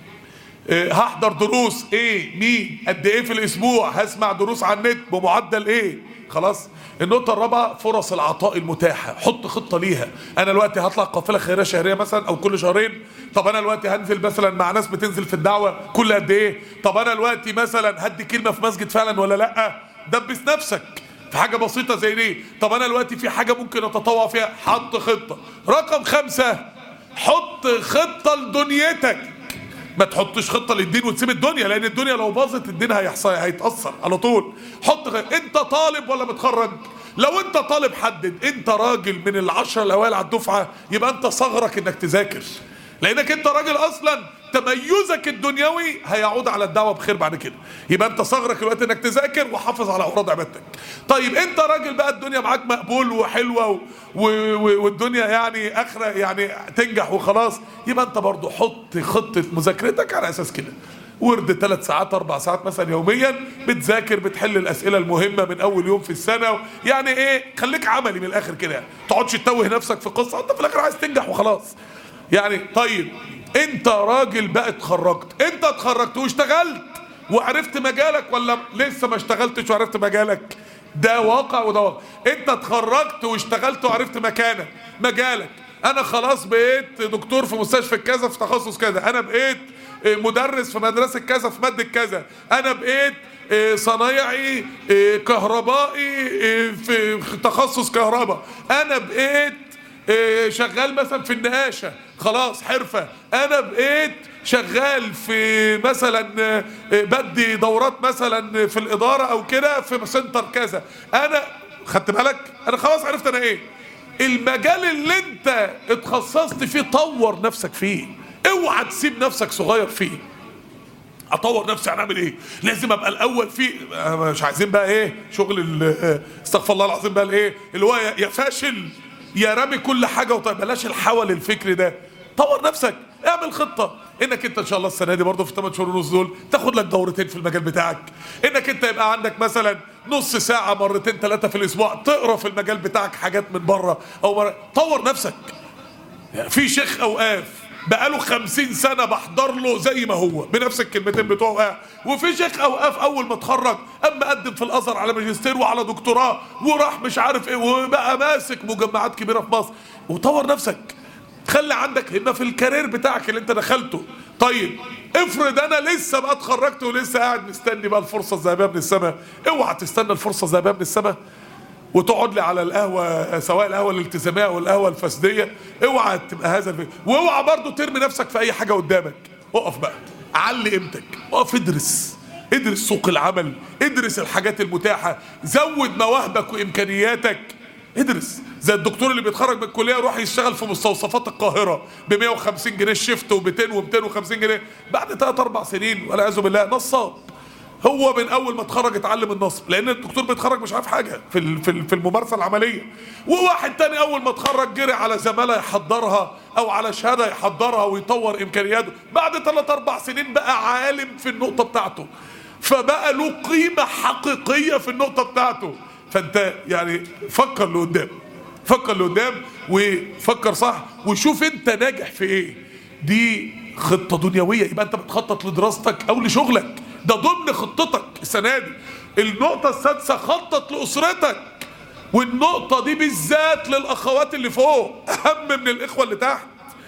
هحضر دروس ايه مين قد ايه في الاسبوع هسمع دروس على النت بمعدل ايه خلاص النقطة الرابعة فرص العطاء المتاحة حط خطة ليها أنا دلوقتي هطلع قافلة خيرية شهرية مثلا أو كل شهرين طب أنا دلوقتي هنزل مثلا مع ناس بتنزل في الدعوة كل قد إيه طب أنا دلوقتي مثلا هدي كلمة في مسجد فعلا ولا لأ دبس نفسك في حاجة بسيطة زي دي طب أنا دلوقتي في حاجة ممكن أتطوع فيها حط خطة رقم خمسة حط خطة لدنيتك ما تحطش خطه للدين وتسيب الدنيا لان الدنيا لو باظت الدين هيحصل هيتاثر على طول حط غ... انت طالب ولا متخرج لو انت طالب حدد انت راجل من العشرة الاوائل على الدفعه يبقى انت صغرك انك تذاكر لانك انت راجل اصلا تميزك الدنيوي هيعود على الدعوه بخير بعد كده يبقى انت صغرك الوقت انك تذاكر وحافظ على اوراد عبادتك طيب انت راجل بقى الدنيا معاك مقبول وحلوه و... و... و... والدنيا يعني اخره يعني تنجح وخلاص يبقى انت برضو حط خطه مذاكرتك على اساس كده ورد ثلاث ساعات اربع ساعات مثلا يوميا بتذاكر بتحل الاسئله المهمه من اول يوم في السنه يعني ايه خليك عملي من الاخر كده تقعدش تتوه نفسك في قصه انت في الاخر عايز تنجح وخلاص يعني طيب انت راجل بقى اتخرجت انت اتخرجت واشتغلت وعرفت مجالك ولا لسه ما اشتغلتش وعرفت مجالك ده واقع وده واقع انت اتخرجت واشتغلت وعرفت مكانك مجالك انا خلاص بقيت دكتور في مستشفى كذا في تخصص كذا انا بقيت مدرس في مدرسة كذا في مادة كذا انا بقيت صنايعي كهربائي في تخصص كهرباء انا بقيت شغال مثلا في النقاشة خلاص حرفة انا بقيت شغال في مثلا بدي دورات مثلا في الادارة او كده في سنتر كذا انا خدت بالك انا خلاص عرفت انا ايه المجال اللي انت اتخصصت فيه طور نفسك فيه اوعى تسيب نفسك صغير فيه اطور نفسي هنعمل ايه لازم ابقى الاول فيه مش عايزين بقى ايه شغل استغفر الله العظيم بقى الايه اللي هو يا فاشل يا رامي كل حاجه وطيب بلاش الحول الفكري ده طور نفسك اعمل خطه انك انت ان شاء الله السنه دي برضه في 8 شهور ونص دول تاخد لك دورتين في المجال بتاعك انك انت يبقى عندك مثلا نص ساعه مرتين ثلاثه في الاسبوع تقرا في المجال بتاعك حاجات من بره او مرة. طور نفسك يعني في شيخ اوقاف بقاله خمسين سنة بحضر له زي ما هو بنفس الكلمتين بتوعه وفي شيخ أوقاف أول ما اتخرج أما قدم في الأزهر على ماجستير وعلى دكتوراه وراح مش عارف إيه وبقى ماسك مجمعات كبيرة في مصر وطور نفسك خلي عندك همه في الكارير بتاعك اللي انت دخلته طيب افرض انا لسه بقى اتخرجت ولسه قاعد مستني بقى الفرصه الذهبيه من السماء اوعى تستنى الفرصه الذهبيه من السماء وتقعد لي على القهوه سواء القهوه الالتزاميه او القهوه الفسديه اوعى تبقى هذا الفكر واوعى برضو ترمي نفسك في اي حاجه قدامك اقف بقى علي قيمتك اقف ادرس ادرس سوق العمل ادرس الحاجات المتاحه زود مواهبك وامكانياتك ادرس زي الدكتور اللي بيتخرج من الكليه يروح يشتغل في مستوصفات القاهره ب 150 جنيه الشيفت و200 و250 جنيه بعد 3 4 سنين والعياذ بالله نصاب هو من اول ما اتخرج اتعلم النصب لان الدكتور بيتخرج مش عارف حاجه في ال- في ال- في الممارسه العمليه وواحد تاني اول ما اتخرج جري على زماله يحضرها او على شهاده يحضرها ويطور امكانياته بعد 3 4 سنين بقى عالم في النقطه بتاعته فبقى له قيمه حقيقيه في النقطه بتاعته فانت يعني فكر لقدام فكر لقدام وفكر صح وشوف انت ناجح في ايه دي خطه دنيويه يبقى انت بتخطط لدراستك او لشغلك ده ضمن خطتك السنه دي النقطه السادسه خطط لاسرتك والنقطه دي بالذات للاخوات اللي فوق اهم من الاخوه اللي تحت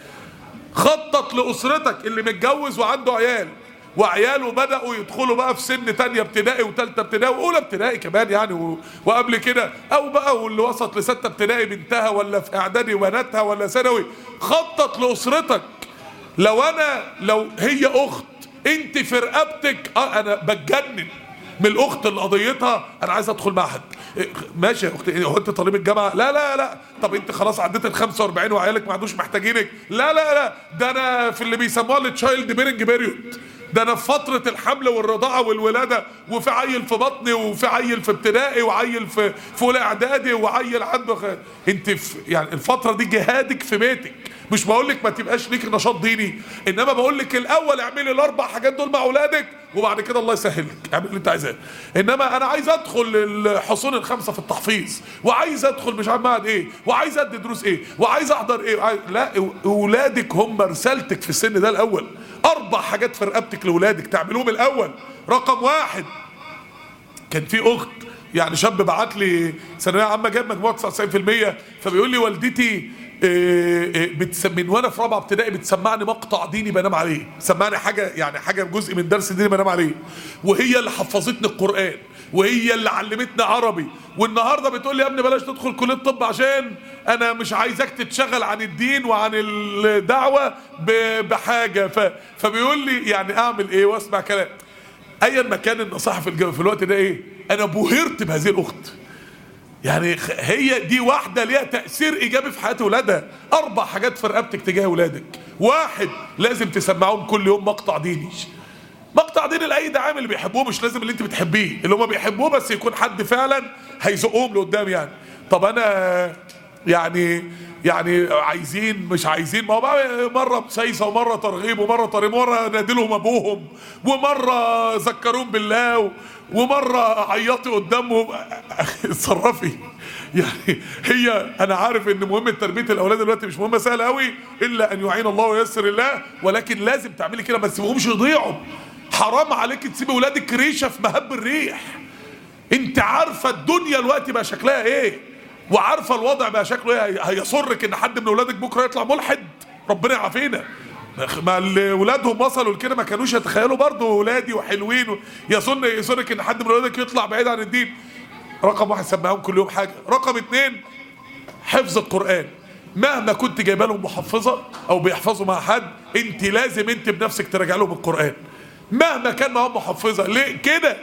خطط لاسرتك اللي متجوز وعنده عيال وعياله بدأوا يدخلوا بقى في سن تانية ابتدائي وتالتة ابتدائي وأولى ابتدائي كمان يعني و... وقبل كده أو بقى واللي وصلت لستة ابتدائي بنتها ولا في إعدادي وبناتها ولا ثانوي خطط لأسرتك لو أنا لو هي أخت أنت في رقبتك أه أنا بتجنن من الأخت اللي قضيتها أنا عايز أدخل معهد إيه، ماشي يا اختي هو انت طالب الجامعه لا لا لا طب انت خلاص عديت ال 45 وعيالك ما عادوش محتاجينك لا لا لا ده انا في اللي بيسموها التشايلد بيرنج بيريود ده انا في فترة الحمل والرضاعة والولادة وفي عيل في بطني وفي عيل في ابتدائي وعيل في في اولى اعدادي وعيل عنده خ... انت في يعني الفترة دي جهادك في بيتك مش بقول لك ما تبقاش ليك نشاط ديني انما بقول لك الاول اعملي الاربع حاجات دول مع اولادك وبعد كده الله يسهل لك اعمل اللي انت عايزاه انما انا عايز ادخل الحصون الخمسه في التحفيظ وعايز ادخل مش عارف معهد ايه وعايز ادي دروس ايه وعايز احضر ايه وعايز... لا اولادك هم رسالتك في السن ده الاول اربع حاجات في رقبتك لاولادك تعملوهم الاول رقم واحد كان في اخت يعني شاب بعت لي ثانويه عامه جاب مجموع 99% فبيقول لي والدتي إيه إيه بتسم- من وانا في رابعه ابتدائي بتسمعني مقطع ديني بنام عليه سمعني حاجه يعني حاجه جزء من درس ديني بنام عليه وهي اللي حفظتني القران وهي اللي علمتني عربي والنهارده بتقول لي يا ابني بلاش تدخل كليه طب عشان انا مش عايزك تتشغل عن الدين وعن الدعوه ب- بحاجه ف... فبيقول لي يعني اعمل ايه واسمع كلام ايا ما كان النصيحه في الجو في الوقت ده ايه انا بهرت بهذه الاخت يعني خ- هي دي واحدة ليها تأثير إيجابي في حياة ولادها أربع حاجات في رقبتك تجاه ولادك واحد لازم تسمعهم كل يوم مقطع ديني مقطع ديني لأي دعام اللي بيحبوه مش لازم اللي أنت بتحبيه اللي هم بيحبوه بس يكون حد فعلا هيزقهم لقدام يعني طب أنا يعني يعني عايزين مش عايزين ما هو بقى مره مسيسه ومره ترغيب ومره ترغيب ومره نادلهم ابوهم ومره ذكروهم بالله و- ومره عيطي قدامهم اتصرفي يعني هي انا عارف ان مهمه تربيه الاولاد دلوقتي مش مهمه سهله قوي الا ان يعين الله وييسر الله ولكن لازم تعملي كده ما تسيبهمش يضيعوا حرام عليك تسيبي ولادك ريشه في مهب الريح انت عارفه الدنيا دلوقتي بقى شكلها ايه وعارفه الوضع بقى شكله ايه هيسرك ان حد من اولادك بكره يطلع ملحد ربنا يعافينا ما اللي ولادهم وصلوا لكده ما كانوش يتخيلوا برضه ولادي وحلوين و... يظن يسرك ان حد من ولادك يطلع بعيد عن الدين رقم واحد سمعهم كل يوم حاجه رقم اتنين حفظ القرآن مهما كنت جايبه لهم محفظة أو بيحفظوا مع حد أنت لازم أنت بنفسك تراجع لهم القرآن مهما كان معاهم محفظة ليه كده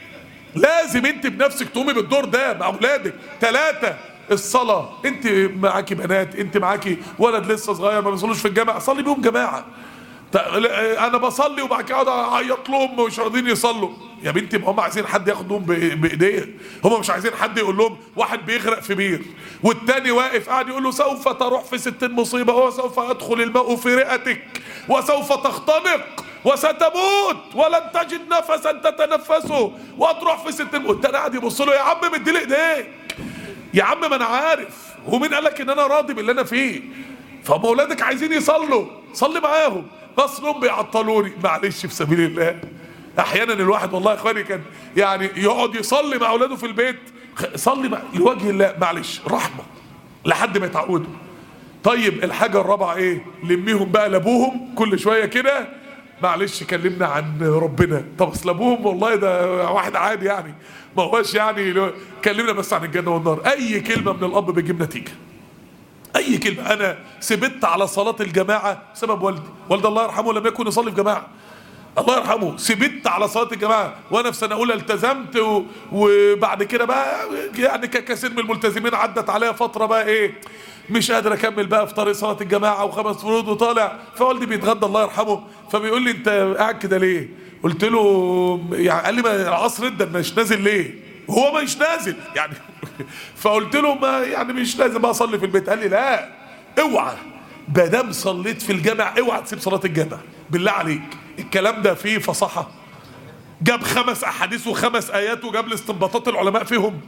لازم أنت بنفسك تقومي بالدور ده مع أولادك ثلاثة الصلاة أنت معاكي بنات أنت معاكي ولد لسه صغير ما بيصلوش في الجامع صلي بيهم جماعة تا- لا، انا بصلي وبعد كده اقعد اعيط لهم مش راضيين يصلوا يا بنتي ما هم عايزين حد ياخدهم ب- بايديه هم مش عايزين حد يقول لهم واحد بيغرق في بير والتاني واقف قاعد يقول له سوف تروح في ستين مصيبه وسوف يدخل الماء في رئتك وسوف تختنق وستموت ولن تجد نفسا تتنفسه وتروح في ستين والتاني قاعد يبص له يا عم مدي لي ايديك يا عم ما انا عارف ومين قال لك ان انا راضي باللي انا فيه فهم اولادك عايزين يصلوا صلي معاهم بس انهم بيعطلوني معلش في سبيل الله احيانا الواحد والله يا اخواني كان يعني يقعد يصلي مع اولاده في البيت خ- صلي مع لوجه الله معلش رحمه لحد ما يتعودوا طيب الحاجة الرابعة ايه لميهم بقى لابوهم كل شوية كده معلش كلمنا عن ربنا طب اصل ابوهم والله ده واحد عادي يعني ما هوش يعني لو- كلمنا بس عن الجنة والنار اي كلمة من الاب بتجيب نتيجة اي كلمة انا سبت على صلاة الجماعة بسبب والدي والدي الله يرحمه لم يكن يصلي في جماعة الله يرحمه سبت على صلاه الجماعه وانا في سنه اولى التزمت و... وبعد كده بقى يعني ككثير من الملتزمين عدت عليا فتره بقى ايه مش قادر اكمل بقى في طريق صلاه الجماعه وخمس فروض وطالع فوالدي بيتغدى الله يرحمه فبيقول لي انت قاعد كده ليه؟ قلت له يعني قال لي ما العصر ادى مش نازل ليه؟ هو مش نازل يعني فقلت له ما يعني مش لازم بقى اصلي في البيت قال لي لا اوعى بدام صليت في الجامع اوعى تسيب صلاه الجامع بالله عليك الكلام ده فيه فصاحه جاب خمس احاديث وخمس ايات وجاب الاستنباطات العلماء فيهم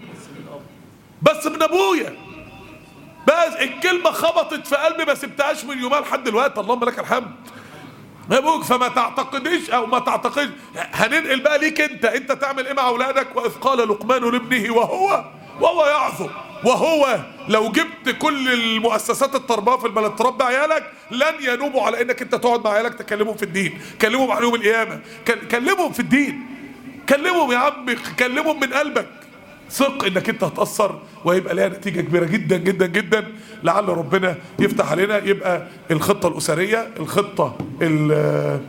بس من ابويا بس الكلمه خبطت في قلبي ما سبتهاش من يومها لحد دلوقتي اللهم لك الحمد يا ابوك فما تعتقديش او ما تعتقدش هننقل بقى ليك انت انت تعمل ايه مع اولادك واذ قال لقمان لابنه وهو وهو يعظم وهو لو جبت كل المؤسسات التربويه في البلد تربي عيالك لن ينوبوا على انك انت تقعد مع عيالك تكلمهم في الدين كلمهم عن يوم القيامه كل- كلمهم في الدين كلمهم يا عم كلمهم من قلبك ثق انك انت هتاثر وهيبقى لها نتيجه كبيره جدا جدا جدا لعل ربنا يفتح علينا يبقى الخطه الاسريه الخطه ال-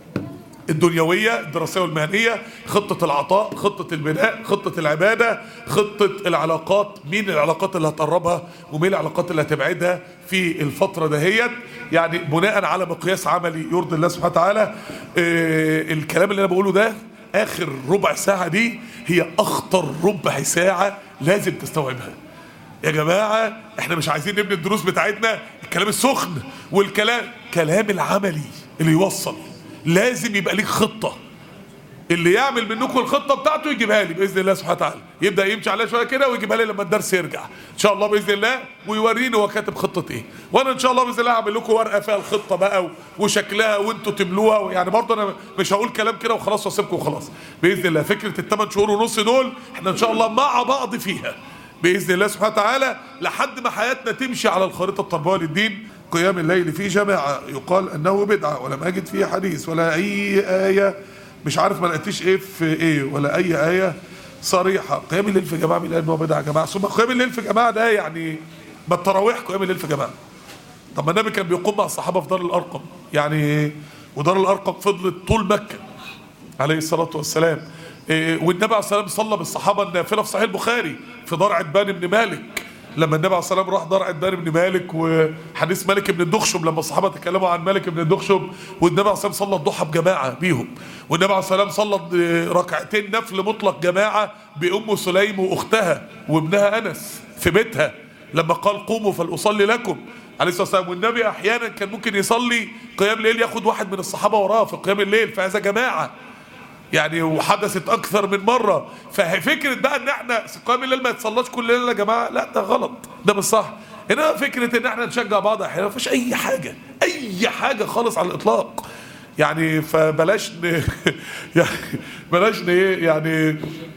الدنيوية الدراسية والمهنية خطة العطاء خطة البناء خطة العبادة خطة العلاقات مين العلاقات اللي هتقربها ومين العلاقات اللي هتبعدها في الفترة دهيت يعني بناء على مقياس عملي يرضي الله سبحانه وتعالى آه الكلام اللي انا بقوله ده اخر ربع ساعة دي هي اخطر ربع ساعة لازم تستوعبها يا جماعة احنا مش عايزين نبني الدروس بتاعتنا الكلام السخن والكلام كلام العملي اللي يوصل لازم يبقى ليك خطة اللي يعمل منكم الخطة بتاعته يجيبها لي بإذن الله سبحانه وتعالى يبدأ يمشي عليها شوية كده ويجيبها لي لما الدرس يرجع إن شاء الله بإذن الله ويوريني هو كاتب خطة إيه وأنا إن شاء الله بإذن الله هعمل لكم ورقة فيها الخطة بقى و- وشكلها وأنتوا تملوها يعني برضه أنا مش هقول كلام كده وخلاص وأسيبكم وخلاص بإذن الله فكرة الثمان شهور ونص دول إحنا إن شاء الله مع بعض فيها باذن الله سبحانه وتعالى لحد ما حياتنا تمشي على الخريطه التربويه للدين قيام الليل في جماعه يقال انه بدعه ولم اجد فيه حديث ولا اي ايه مش عارف ما لقيتش ايه في ايه ولا اي ايه صريحه قيام الليل في جماعه مين قال ان هو بدعه يا جماعه ثم قيام الليل في جماعه ده يعني ما التراويح قيام الليل في جماعه طب ما النبي كان بيقوم مع الصحابه في دار الارقم يعني ودار الارقم فضلت طول مكه عليه الصلاة والسلام إيه، والنبي عليه الصلاة والسلام صلى بالصحابة النافلة في صحيح البخاري في دار عتبان بن مالك لما النبي عليه الصلاة والسلام راح دار عتبان بن مالك وحديث مالك بن الدخشب لما الصحابة تكلموا عن مالك بن الدخشب والنبي عليه الصلاة والسلام صلى الضحى بجماعة بيهم والنبي عليه الصلاة والسلام صلى إيه، ركعتين نفل مطلق جماعة بأم سليم وأختها وابنها أنس في بيتها لما قال قوموا فلأصلي لكم عليه الصلاه والسلام والنبي احيانا كان ممكن يصلي قيام الليل ياخد واحد من الصحابه وراه في قيام الليل فهذا جماعه يعني وحدثت اكثر من مره ففكره بقى ان احنا قيام الليل ما يتصلاش كل ليله يا جماعه لا ده غلط ده مش صح انما فكره ان احنا نشجع بعض احيانا ما فيش اي حاجه اي حاجه خالص على الاطلاق يعني فبلاش ن... يعني بلاش ن... يعني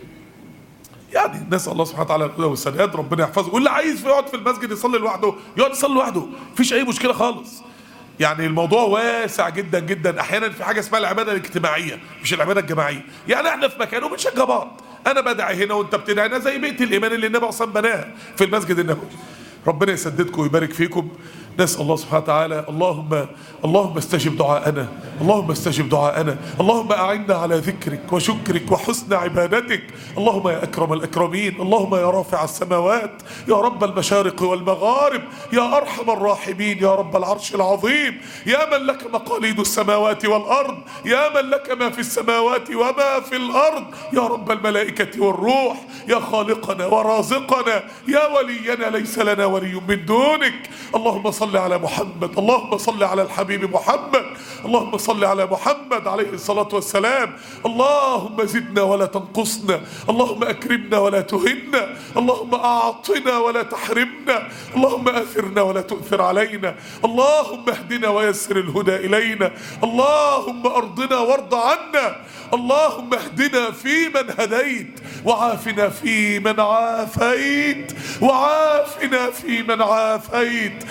يعني نسال الله سبحانه وتعالى الهدى والسداد ربنا يحفظه واللي عايز يقعد في المسجد يصلي لوحده يقعد يصلي لوحده مفيش اي مشكله خالص يعني الموضوع واسع جدا جدا احيانا في حاجه اسمها العباده الاجتماعيه مش العباده الجماعيه يعني احنا في مكان وبنشجع بعض انا بدعي هنا وانت بتدعي هنا زي بيت الايمان اللي النبي اصلا بناها في المسجد النبوي ربنا يسددكم ويبارك فيكم نسال الله سبحانه وتعالى اللهم اللهم استجب دعاءنا اللهم استجب دعاءنا اللهم اعنا على ذكرك وشكرك وحسن عبادتك اللهم يا اكرم الاكرمين اللهم يا رافع السماوات يا رب المشارق والمغارب يا ارحم الراحمين يا رب العرش العظيم يا من لك مقاليد السماوات والارض يا من لك ما في السماوات وما في الارض يا رب الملائكه والروح يا خالقنا ورازقنا يا ولينا ليس لنا ولي من دونك اللهم صل على محمد اللهم صل على الحبيب محمد اللهم صل على محمد عليه الصلاة والسلام اللهم زدنا ولا تنقصنا اللهم أكرمنا ولا تهنا اللهم أعطنا ولا تحرمنا اللهم أثرنا ولا تؤثر علينا اللهم اهدنا ويسر الهدى إلينا اللهم أرضنا وارض عنا اللهم اهدنا فيمن هديت وعافنا فيمن عافيت وعافنا فيمن عافيت وتولنا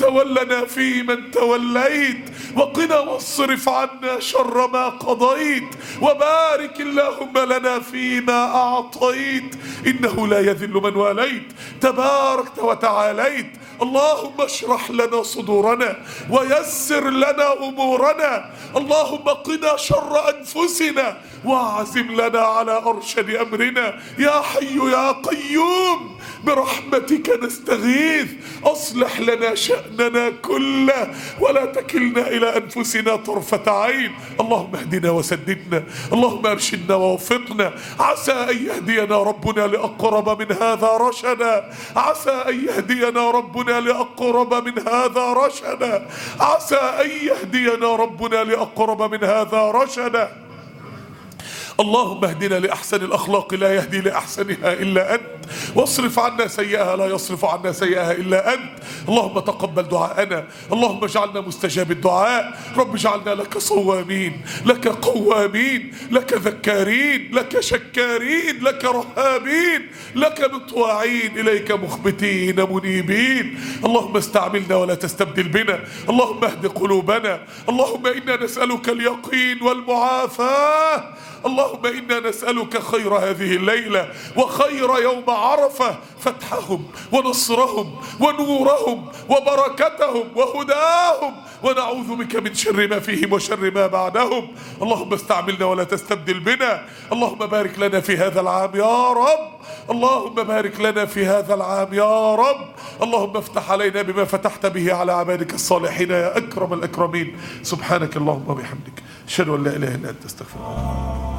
وتولنا فيمن توليت وقنا واصرف عنا شر ما قضيت وبارك اللهم لنا فيما أعطيت إنه لا يذل من واليت تباركت وتعاليت اللهم اشرح لنا صدورنا ويسر لنا امورنا اللهم قنا شر انفسنا واعزم لنا على ارشد امرنا يا حي يا قيوم برحمتك نستغيث اصلح لنا شاننا كله ولا تكلنا الى انفسنا طرفه عين اللهم اهدنا وسددنا اللهم ارشدنا ووفقنا عسى ان يهدينا ربنا لاقرب من هذا رشدا عسى ان يهدينا ربنا لاقرب من هذا رشدا عسى ان يهدينا ربنا لاقرب من هذا رشدا اللهم اهدنا لأحسن الأخلاق لا يهدي لأحسنها إلا أنت واصرف عنا سيئها لا يصرف عنا سيئها إلا أنت اللهم تقبل دعاءنا اللهم اجعلنا مستجاب الدعاء رب اجعلنا لك صوامين لك قوامين لك ذكارين لك شكارين لك رهابين لك مطواعين إليك مخبتين منيبين اللهم استعملنا ولا تستبدل بنا اللهم اهد قلوبنا اللهم إنا نسألك اليقين والمعافاة اللهم إنا نسألك خير هذه الليلة وخير يوم عرفة فتحهم ونصرهم ونورهم وبركتهم وهداهم ونعوذ بك من شر ما فيهم وشر ما بعدهم اللهم استعملنا ولا تستبدل بنا اللهم بارك لنا في هذا العام يا رب اللهم بارك لنا في هذا العام يا رب اللهم افتح علينا بما فتحت به على عبادك الصالحين يا أكرم الأكرمين سبحانك اللهم وبحمدك أشهد أن لا إله إلا أنت استغفرك